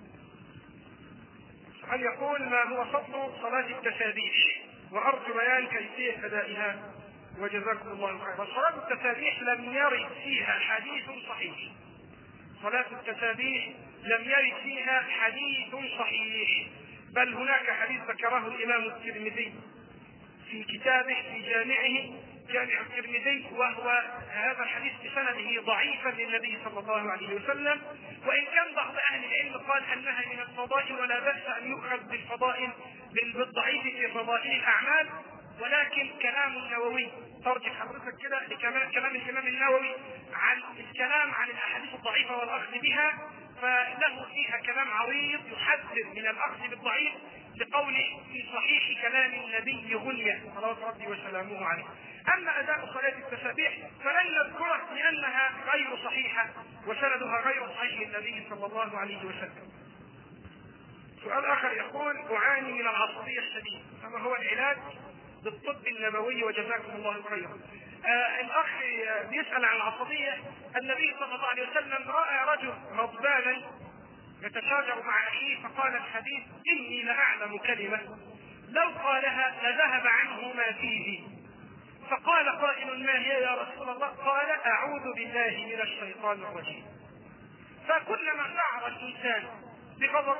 أن يقول ما هو فضل صلاة التسابيح وأرجو بيان كيفية أدائها وجزاكم الله خيرا صلاة التسابيح لم يرد فيها حديث صحيح صلاة التسابيح لم يرد فيها حديث صحيح بل هناك حديث ذكره الإمام الترمذي في كتابه في جامعه جامع الترمذي وهو هذا الحديث بسنده ضعيفا للنبي صلى الله عليه وسلم وان كان بعض اهل العلم قال انها من الفضائل ولا باس ان يؤخذ بالفضائل بالضعيف في فضائل الاعمال ولكن كلام النووي ترجع حضرتك كده لكلام كلام الامام النووي عن الكلام عن الاحاديث الضعيفه والاخذ بها فله فيها كلام عريض يحذر من الاخذ بالضعيف لقوله في صحيح كلام النبي غنية صلوات ربي وسلامه عليه اما اداء صلاه التسابيح فلن نذكره لانها غير صحيحه وسندها غير صحيح للنبي صلى الله عليه وسلم سؤال اخر يقول اعاني من العصبيه الشديده فما هو العلاج بالطب النبوي وجزاكم الله خيرا. آه الاخ بيسال عن العصبيه النبي صلى الله عليه وسلم راى رجل غضبانا يتشاجر مع اخيه فقال الحديث اني لاعلم كلمه لو قالها لذهب عنه ما فيه فقال قائل ما هي يا رسول الله قال اعوذ بالله من الشيطان الرجيم فكلما شعر الانسان بغضب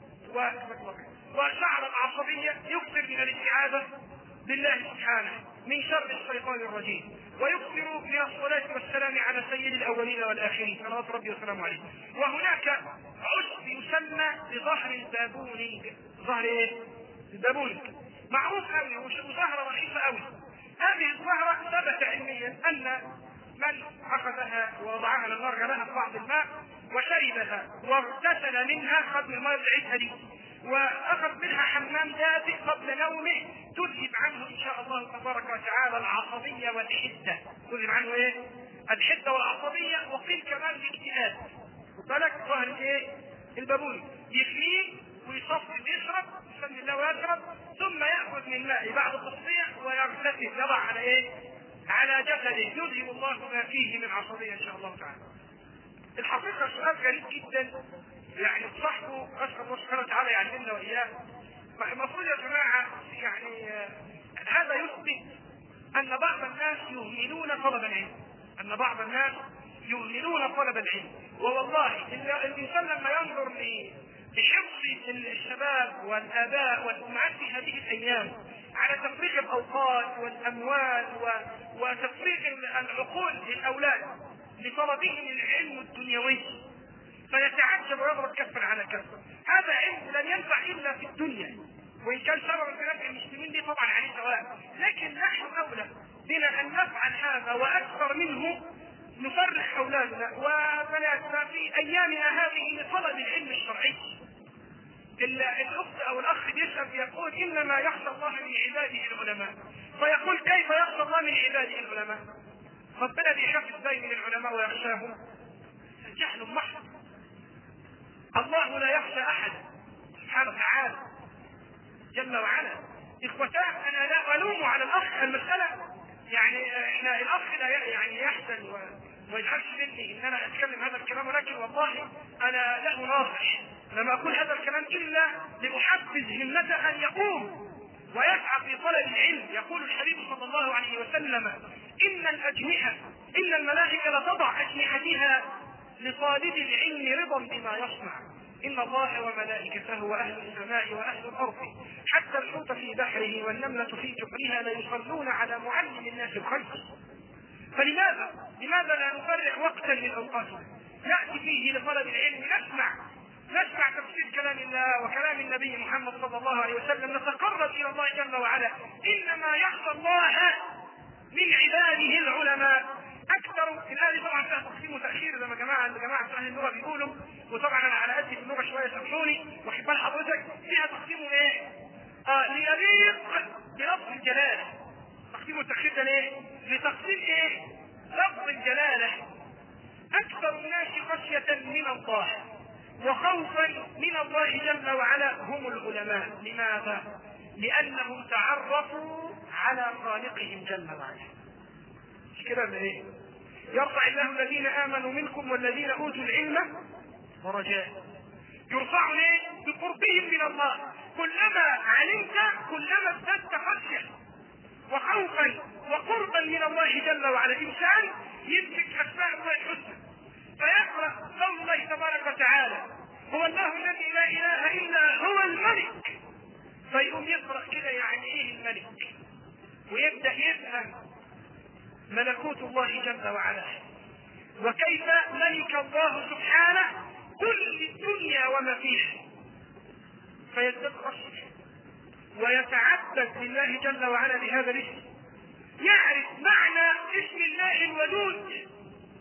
وشعر بعصبيه يكثر من الاستعاذه بالله سبحانه من شر الشيطان الرجيم ويكثر من الصلاة والسلام على سيد الأولين والآخرين صلوات ربي وسلامه عليه وهناك عشب يسمى بظهر البابونج ظهر ايه؟ البابونج معروف قوي وظهره رخيصة قوي هذه الظهرة ثبت علميا أن من أخذها ووضعها على النار غلاها في بعض الماء وشربها واغتسل منها خد من الماء بعيدها دي واخذ منها حمام دافئ قبل نومه تذهب عنه ان شاء الله تبارك وتعالى العصبيه والحده تذهب عنه ايه؟ الحده والعصبيه وقيل كمان الاكتئاب بالك ظهر ايه؟ البابون يحميه ويصفي ويشرب بسم الله ويشرب ثم ياخذ من ماء بعد التصفيه ويغتسل يضع على ايه؟ على جسده يذهب الله ما فيه من عصبيه ان شاء الله تعالى. الحقيقه سؤال غريب جدا يعني صاحبه اسال الله سبحانه وتعالى يعلمنا واياه المفروض يا جماعه يعني هذا يثبت ان بعض الناس يهملون طلب العلم ان بعض الناس يهملون طلب العلم ووالله الانسان لما ينظر لحفظ الشباب والاباء والامهات في هذه الايام على تفريغ الاوقات والاموال وتفريغ العقول للاولاد لطلبهم العلم الدنيوي فيتعجب ويضرب كفا على كف هذا علم لن ينفع الا في الدنيا وان كان سبب في نفع المسلمين دي طبعا عليه سواء لكن نحن اولى بنا ان نفعل هذا واكثر منه نفرح اولادنا وبناتنا في ايامنا هذه لطلب العلم الشرعي الاخت او الاخ بيسال يقول انما يخشى الله من عباده العلماء فيقول كيف يخشى الله من عباده العلماء ربنا بيخاف ازاي من العلماء ويخشاهم الجهل محض الله لا يخشى احدا سبحانه وتعالى جل وعلا اخوتان انا لا الوم على الاخ المساله يعني احنا الاخ لا يعني يحزن و... ويجعلش مني ان انا اتكلم هذا الكلام ولكن والله انا له ناصح لما اقول هذا الكلام الا لاحفز همته ان يقوم ويسعى في طلب العلم يقول الحبيب صلى الله عليه وسلم ان الاجنحه ان الملائكه لتضع اجنحتها لطالب العلم رضا بما يصنع إن الله وملائكته وأهل السماء وأهل الأرض حتى الحوت في بحره والنملة في جحرها ليصلون على معلم الناس الخير فلماذا؟ لماذا لا نفرغ وقتا من أوقاتنا نأتي فيه لطلب العلم نسمع نسمع تفسير كلام الله وكلام النبي محمد صلى الله عليه وسلم نتقرب إلى الله جل وعلا إنما يخشى الله من عباده العلماء اكثر الآية طبعا فيها تقسيم وتاخير زي ما جماعه جماعه اهل اللغه بيقولوا وطبعا انا على قد في اللغه شويه سامحوني واخد بال حضرتك فيها تقسيم ايه؟ اه ليليق بلفظ الجلاله تقسيم التاخير ده ليه؟ لتقسيم ايه؟ لفظ الجلاله اكثر الناس خشيه من الله وخوفا من الله جل وعلا هم العلماء لماذا؟ لانهم تعرفوا على خالقهم جل وعلا مش كده ولا ايه؟ يرفع الله الذين امنوا منكم والذين اوتوا العلم درجات يرفعوا ليه؟ بقربهم من الله كلما علمت كلما ازددت خشيه وخوفا وقربا من الله جل وعلا انسان يمسك اسماء الله الحسنى فيقرا قول الله تبارك وتعالى هو الله الذي لا اله الا هو الملك فيقوم يقرا كده يعني ايه الملك ويبدا يفهم ملكوت الله جل وعلا وكيف ملك الله سبحانه كل الدنيا وما فيها فيزداد خشيه ويتعبد لله جل وعلا بهذا الاسم يعرف معنى اسم الله الودود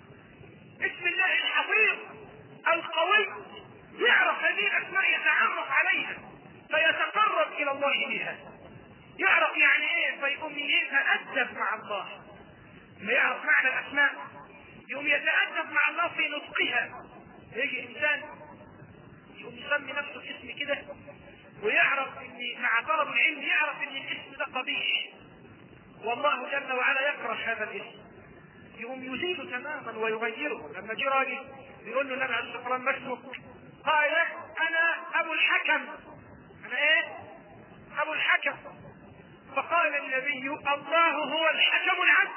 اسم الله الحفيظ القوي يعرف هذه الاسماء يتعرف عليها فيتقرب الى الله بها يعرف يعني ايه فيقوم يتأدب مع الله ما يعرف معنى الاسماء يقوم يتأدب مع الله في نطقها يجي انسان يقوم يسمي نفسه باسم كده ويعرف ان مع طلب العلم يعرف ان الاسم ده قبيح والله جل وعلا يكره هذا الاسم يقوم يزيله تماما ويغيره لما جه راجل يقول له النبي عليه الصلاه والسلام ما اسمك؟ قال انا ابو الحكم انا ايه؟ ابو الحكم فقال النبي الله هو الحكم العدل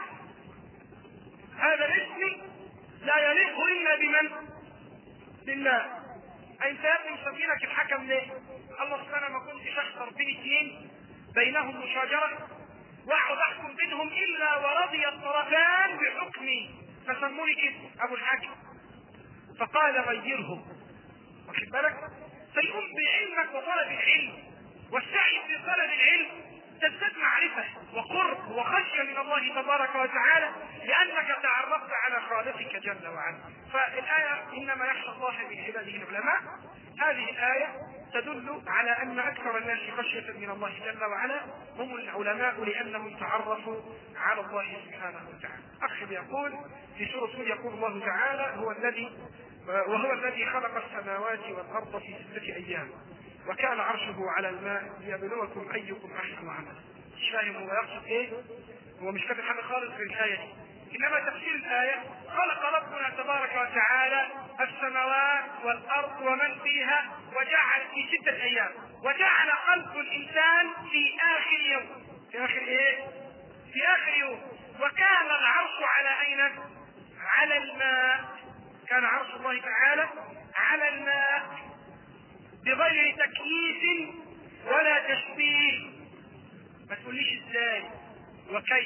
هذا الاسم لا يليق الا بمن؟ بالله انت يا ابني مسمينك الحكم ليه؟ الله سبحانه ما كنتش اختر بين اثنين بينهم مشاجره واقعد احكم بينهم الا ورضي الطرفان بحكمي فسموني كده ابو الحكم فقال غيره واخد بالك فيقوم بعلمك وطلب العلم والسعي في طلب العلم تزداد معرفة وقرب وخشية من الله تبارك وتعالى لأنك تعرفت على خالقك جل وعلا فالآية إنما يخشى الله من عباده العلماء هذه الآية تدل على أن أكثر الناس خشية من الله جل وعلا هم العلماء لأنهم تعرفوا على الله سبحانه وتعالى أخ يقول في سورة هود يقول الله تعالى هو الذي وهو الذي خلق السماوات والأرض في ستة أيام وكان عرشه على الماء ليبلوكم أيكم أحسن عملا مش فاهم هو يقصد إيه؟ هو مش كاتب حاجة خالص في الآية دي إنما تفسير الآية خلق ربنا تبارك وتعالى السماوات والأرض ومن فيها وجعل في ستة أيام وجعل خلق الإنسان في آخر يوم في آخر إيه؟ في آخر يوم وكان العرش على أين؟ على الماء كان عرش الله تعالى على الماء بغير تكييف ولا تشبيه ما تقوليش ازاي وكيف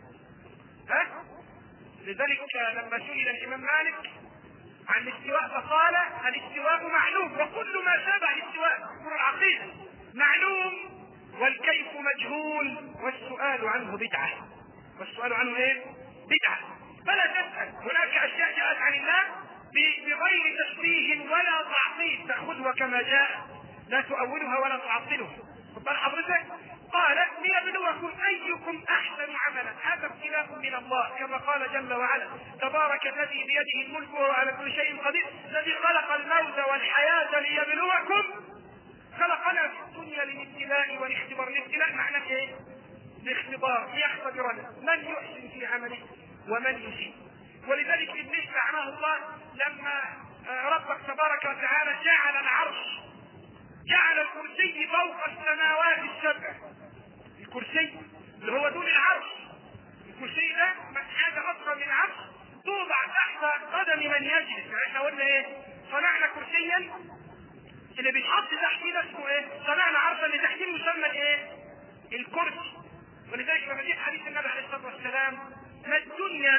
ها لذلك لما سئل الامام مالك عن الاستواء فقال الاستواء معلوم وكل ما شابه الاستواء امور العقيده معلوم والكيف مجهول والسؤال عنه بدعه والسؤال عنه ايه؟ بدعه فلا تسال هناك اشياء جاءت عن الله بغير تشبيه ولا تعطيل تاخذها كما جاء لا تؤولها ولا تعطلها خد بال حضرتك قال ليبلوكم ايكم احسن عملا هذا ابتلاء من الله كما قال جل وعلا تبارك الذي بيده الملك وهو على كل شيء قدير الذي خلق الموت والحياه ليبلوكم خلقنا في الدنيا للابتلاء والاختبار الابتلاء معناه ايه؟ الاختبار ليختبرنا من يحسن في عمله ومن يسيء ولذلك ابليس لعنه الله لما ربك تبارك وتعالى جعل العرش جعل الكرسي فوق السماوات السبع الكرسي اللي هو دون العرش الكرسي ده حاجه اصغر من العرش توضع تحت قدم من يجلس يعني احنا قلنا ايه صنعنا كرسيا اللي بيتحط تحتيه ده اسمه ايه صنعنا عرشا اللي تحتيه يسمى الايه الكرسي ولذلك لما جه حديث النبي عليه الصلاه والسلام ما الدنيا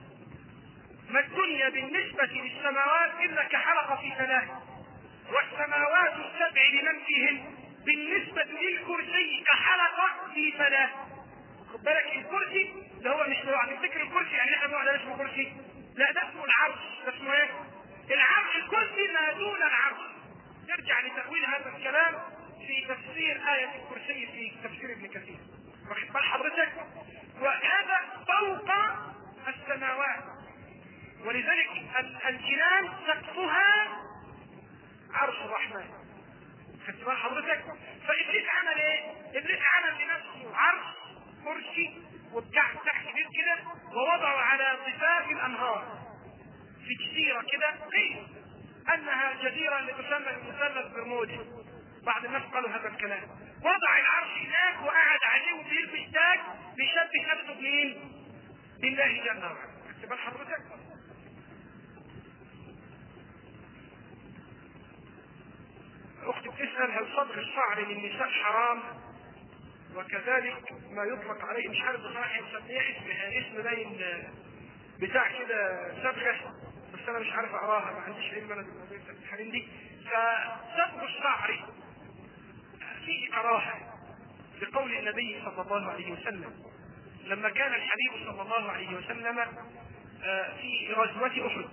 ما الدنيا بالنسبة للسماوات إلا كحلقة في ثلاث والسماوات السبع لمن فيهن بالنسبة للكرسي كحلقة في ثلاث خد بالك الكرسي ده هو مش لو هتفتكر الكرسي يعني احنا بنقعد اسمه كرسي لا ده اسمه العرش ده اسمه ايه؟ العرش الكرسي ما دون العرش نرجع لتأويل هذا الكلام في تفسير آية الكرسي في تفسير ابن كثير واخد بال حضرتك؟ وهذا فوق السماوات ولذلك الجنان سقفها عرش الرحمن خدت بال حضرتك فابليس عمل ايه؟ ابليس عمل لنفسه عرش كرسي وبتاع تحت كبير كده ووضعه على ضفاف الانهار في جزيره كده ليه؟ انها جزيره اللي تسمى المثلث برمودي بعض الناس قالوا هذا الكلام وضع العرش هناك وقعد عليه وبيلبس تاج بيشبه نفسه بمين؟ بالله جل وعلا احتمال حضرتك اختي بتسال هل صبغ الشعر للنساء حرام وكذلك ما يطلق عليه مش عارف بصراحه نسميه اسمها اسم باين بتاع كده صبغه بس انا مش عارف اقراها ما عنديش علم انا بالموضوع الحاجات دي فصبغ الشعر فيه كراهه لقول النبي صلى الله عليه وسلم لما كان الحبيب صلى الله عليه وسلم في غزوة أحد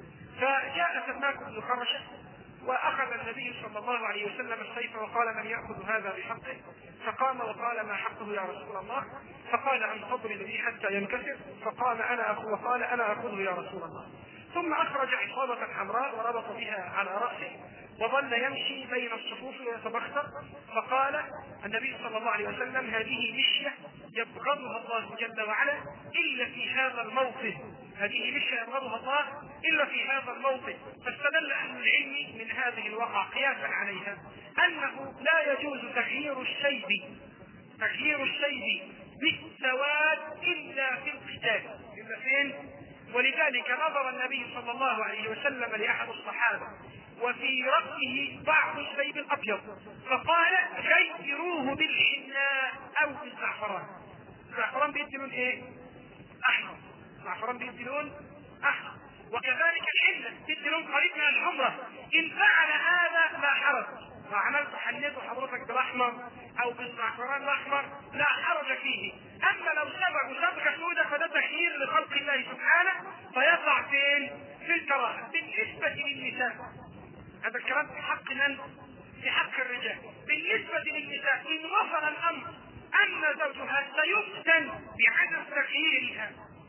فجاء سماك بن خرشة وأخذ النبي صلى الله عليه وسلم السيف وقال من يأخذ هذا بحقه فقام وقال ما حقه يا رسول الله فقال أن تضرب بي حتى ينكسر فقال أنا أخذ وقال أنا أخذه يا رسول الله ثم أخرج عصابة حمراء وربط بها على رأسه وظل يمشي بين الصفوف ويتبختر فقال النبي صلى الله عليه وسلم هذه مشية يبغضها الله جل وعلا إلا في هذا الموطن هذه مشية يبغضها الله إلا في هذا الموطن فاستدل أهل العلم من هذه الوقعة قياسا عليها أنه لا يجوز تغيير الشيب تغيير الشيب بالسواد إلا في القتال إلا فين؟ ولذلك نظر النبي صلى الله عليه وسلم لأحد الصحابة وفي رأسه بعض الشيب الأبيض فقال غيروه بالحناء أو بالزعفران الزعفران بيدي لون إيه؟ أحمر الزعفران بيدي لون أحمر وكذلك الحنة بيدي لون قريب من الحمرة إن فعل هذا لا حرج وعملت حنيته حضرتك بالاحمر او بالزعفران الاحمر لا حرج فيه اما لو سبق سبقه سوداء فده تخيير لخلق الله سبحانه فيقع فين؟ في الكراهه بالنسبه للنساء هذا الكلام في حق من؟ في حق الرجال بالنسبه للنساء ان وصل الامر ان زوجها سيفتن بعدم تغييرها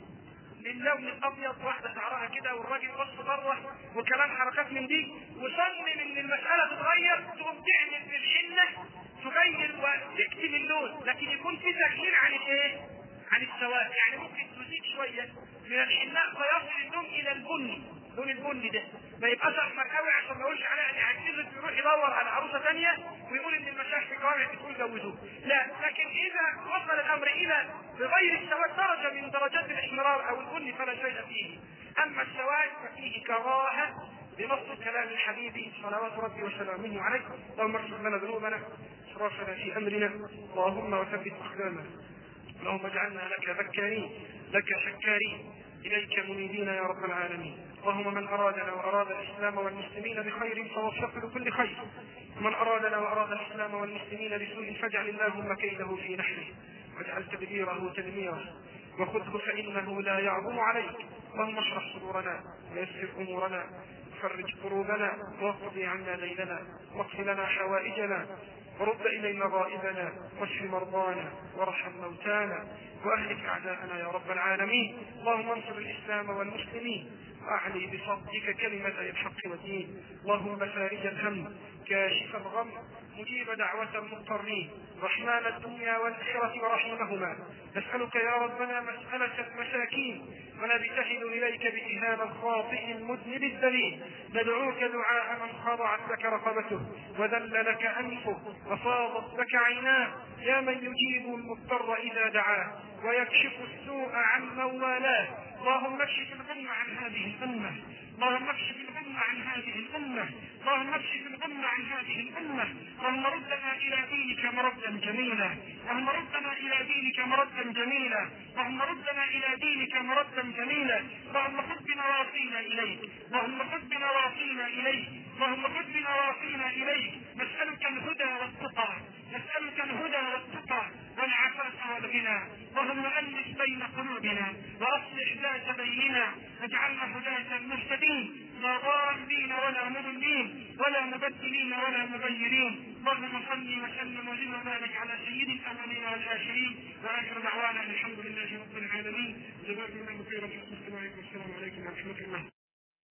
للون الابيض واحده شعرها كده والراجل بص بره وكلام حركات من دي وصمم ان المساله تتغير تقوم تعمل في الحنه تغير وتكتم اللون لكن يكون في تغيير عن الايه؟ عن السواد يعني ممكن تزيد شويه من الحناء فيصل اللون الى البني لون البني ده ما يبقاش احمر قوي عشان ما يقولش عليها ان عجزت يروح يدور على عروسه ثانيه ويقول ان المشايخ في الجوامع بتقول جوزوه لا لكن اذا وصل الامر الى بغير السواد درجه من درجات الاحمرار او البني فلا شيء فيه اما السواد ففيه كراهه بنص كلام الحبيب صلوات ربي وسلامه عليه اللهم اغفر لنا ذنوبنا اسرافنا في امرنا اللهم وثبت اقدامنا اللهم اجعلنا لك ذكارين لك شكارين اليك منيبين يا رب العالمين اللهم من ارادنا واراد الاسلام والمسلمين بخير فوفقه لكل خير ومن ارادنا واراد الاسلام والمسلمين بسوء فاجعل اللهم كيده في نحره واجعل تدبيره تدميره وخذه فانه لا يعظم عليك اللهم اشرح صدورنا ويسر امورنا وفرج كروبنا واقض عنا ليلنا واقض لنا حوائجنا ورد الينا غائبنا واشف مرضانا وارحم موتانا واهلك اعداءنا يا رب العالمين اللهم انصر الاسلام والمسلمين واعلي بفضلك كلمة الحق والدين اللهم فارج الهم كاشف الغم مجيب دعوة المضطرين رحمن الدنيا والآخرة ورحمهما نسألك يا ربنا مسألة المساكين ونبتهل إليك بإهاب الخاطئ المذنب الذليل ندعوك دعاء من خضعت لك رقبته وذل لك أنفه وفاضت لك عيناه يا من يجيب المضطر إذا دعاه ويكشف السوء عن من والاه اللهم اكشف الغم عن هذه الأمة اللهم اكشف الغم عن هذه الأمة اللهم اكشف الغم عن هذه الأمة اللهم ردنا إلى دينك مردا جميلا اللهم ردنا إلى دينك مردا جميلا اللهم ردنا إلى دينك مردا جميلا اللهم خذ بنواصينا إليك اللهم خذ بنواصينا إليك اللهم خذ بنواصينا إليك نسألك الهدى والتقى نسألك الهدى والتقى والعفاف والغنى اللهم ألف بين قلوبنا وأصلح ذات بيننا واجعلنا هداة المهتدين لا ضالين ولا مضلين ولا مبدلين ولا مغيرين اللهم صل وسلم وزد وبارك على سيد الاولين والاخرين واخر دعوانا الحمد لله رب العالمين جزاكم الله خيرا والسلام عليكم ورحمه الله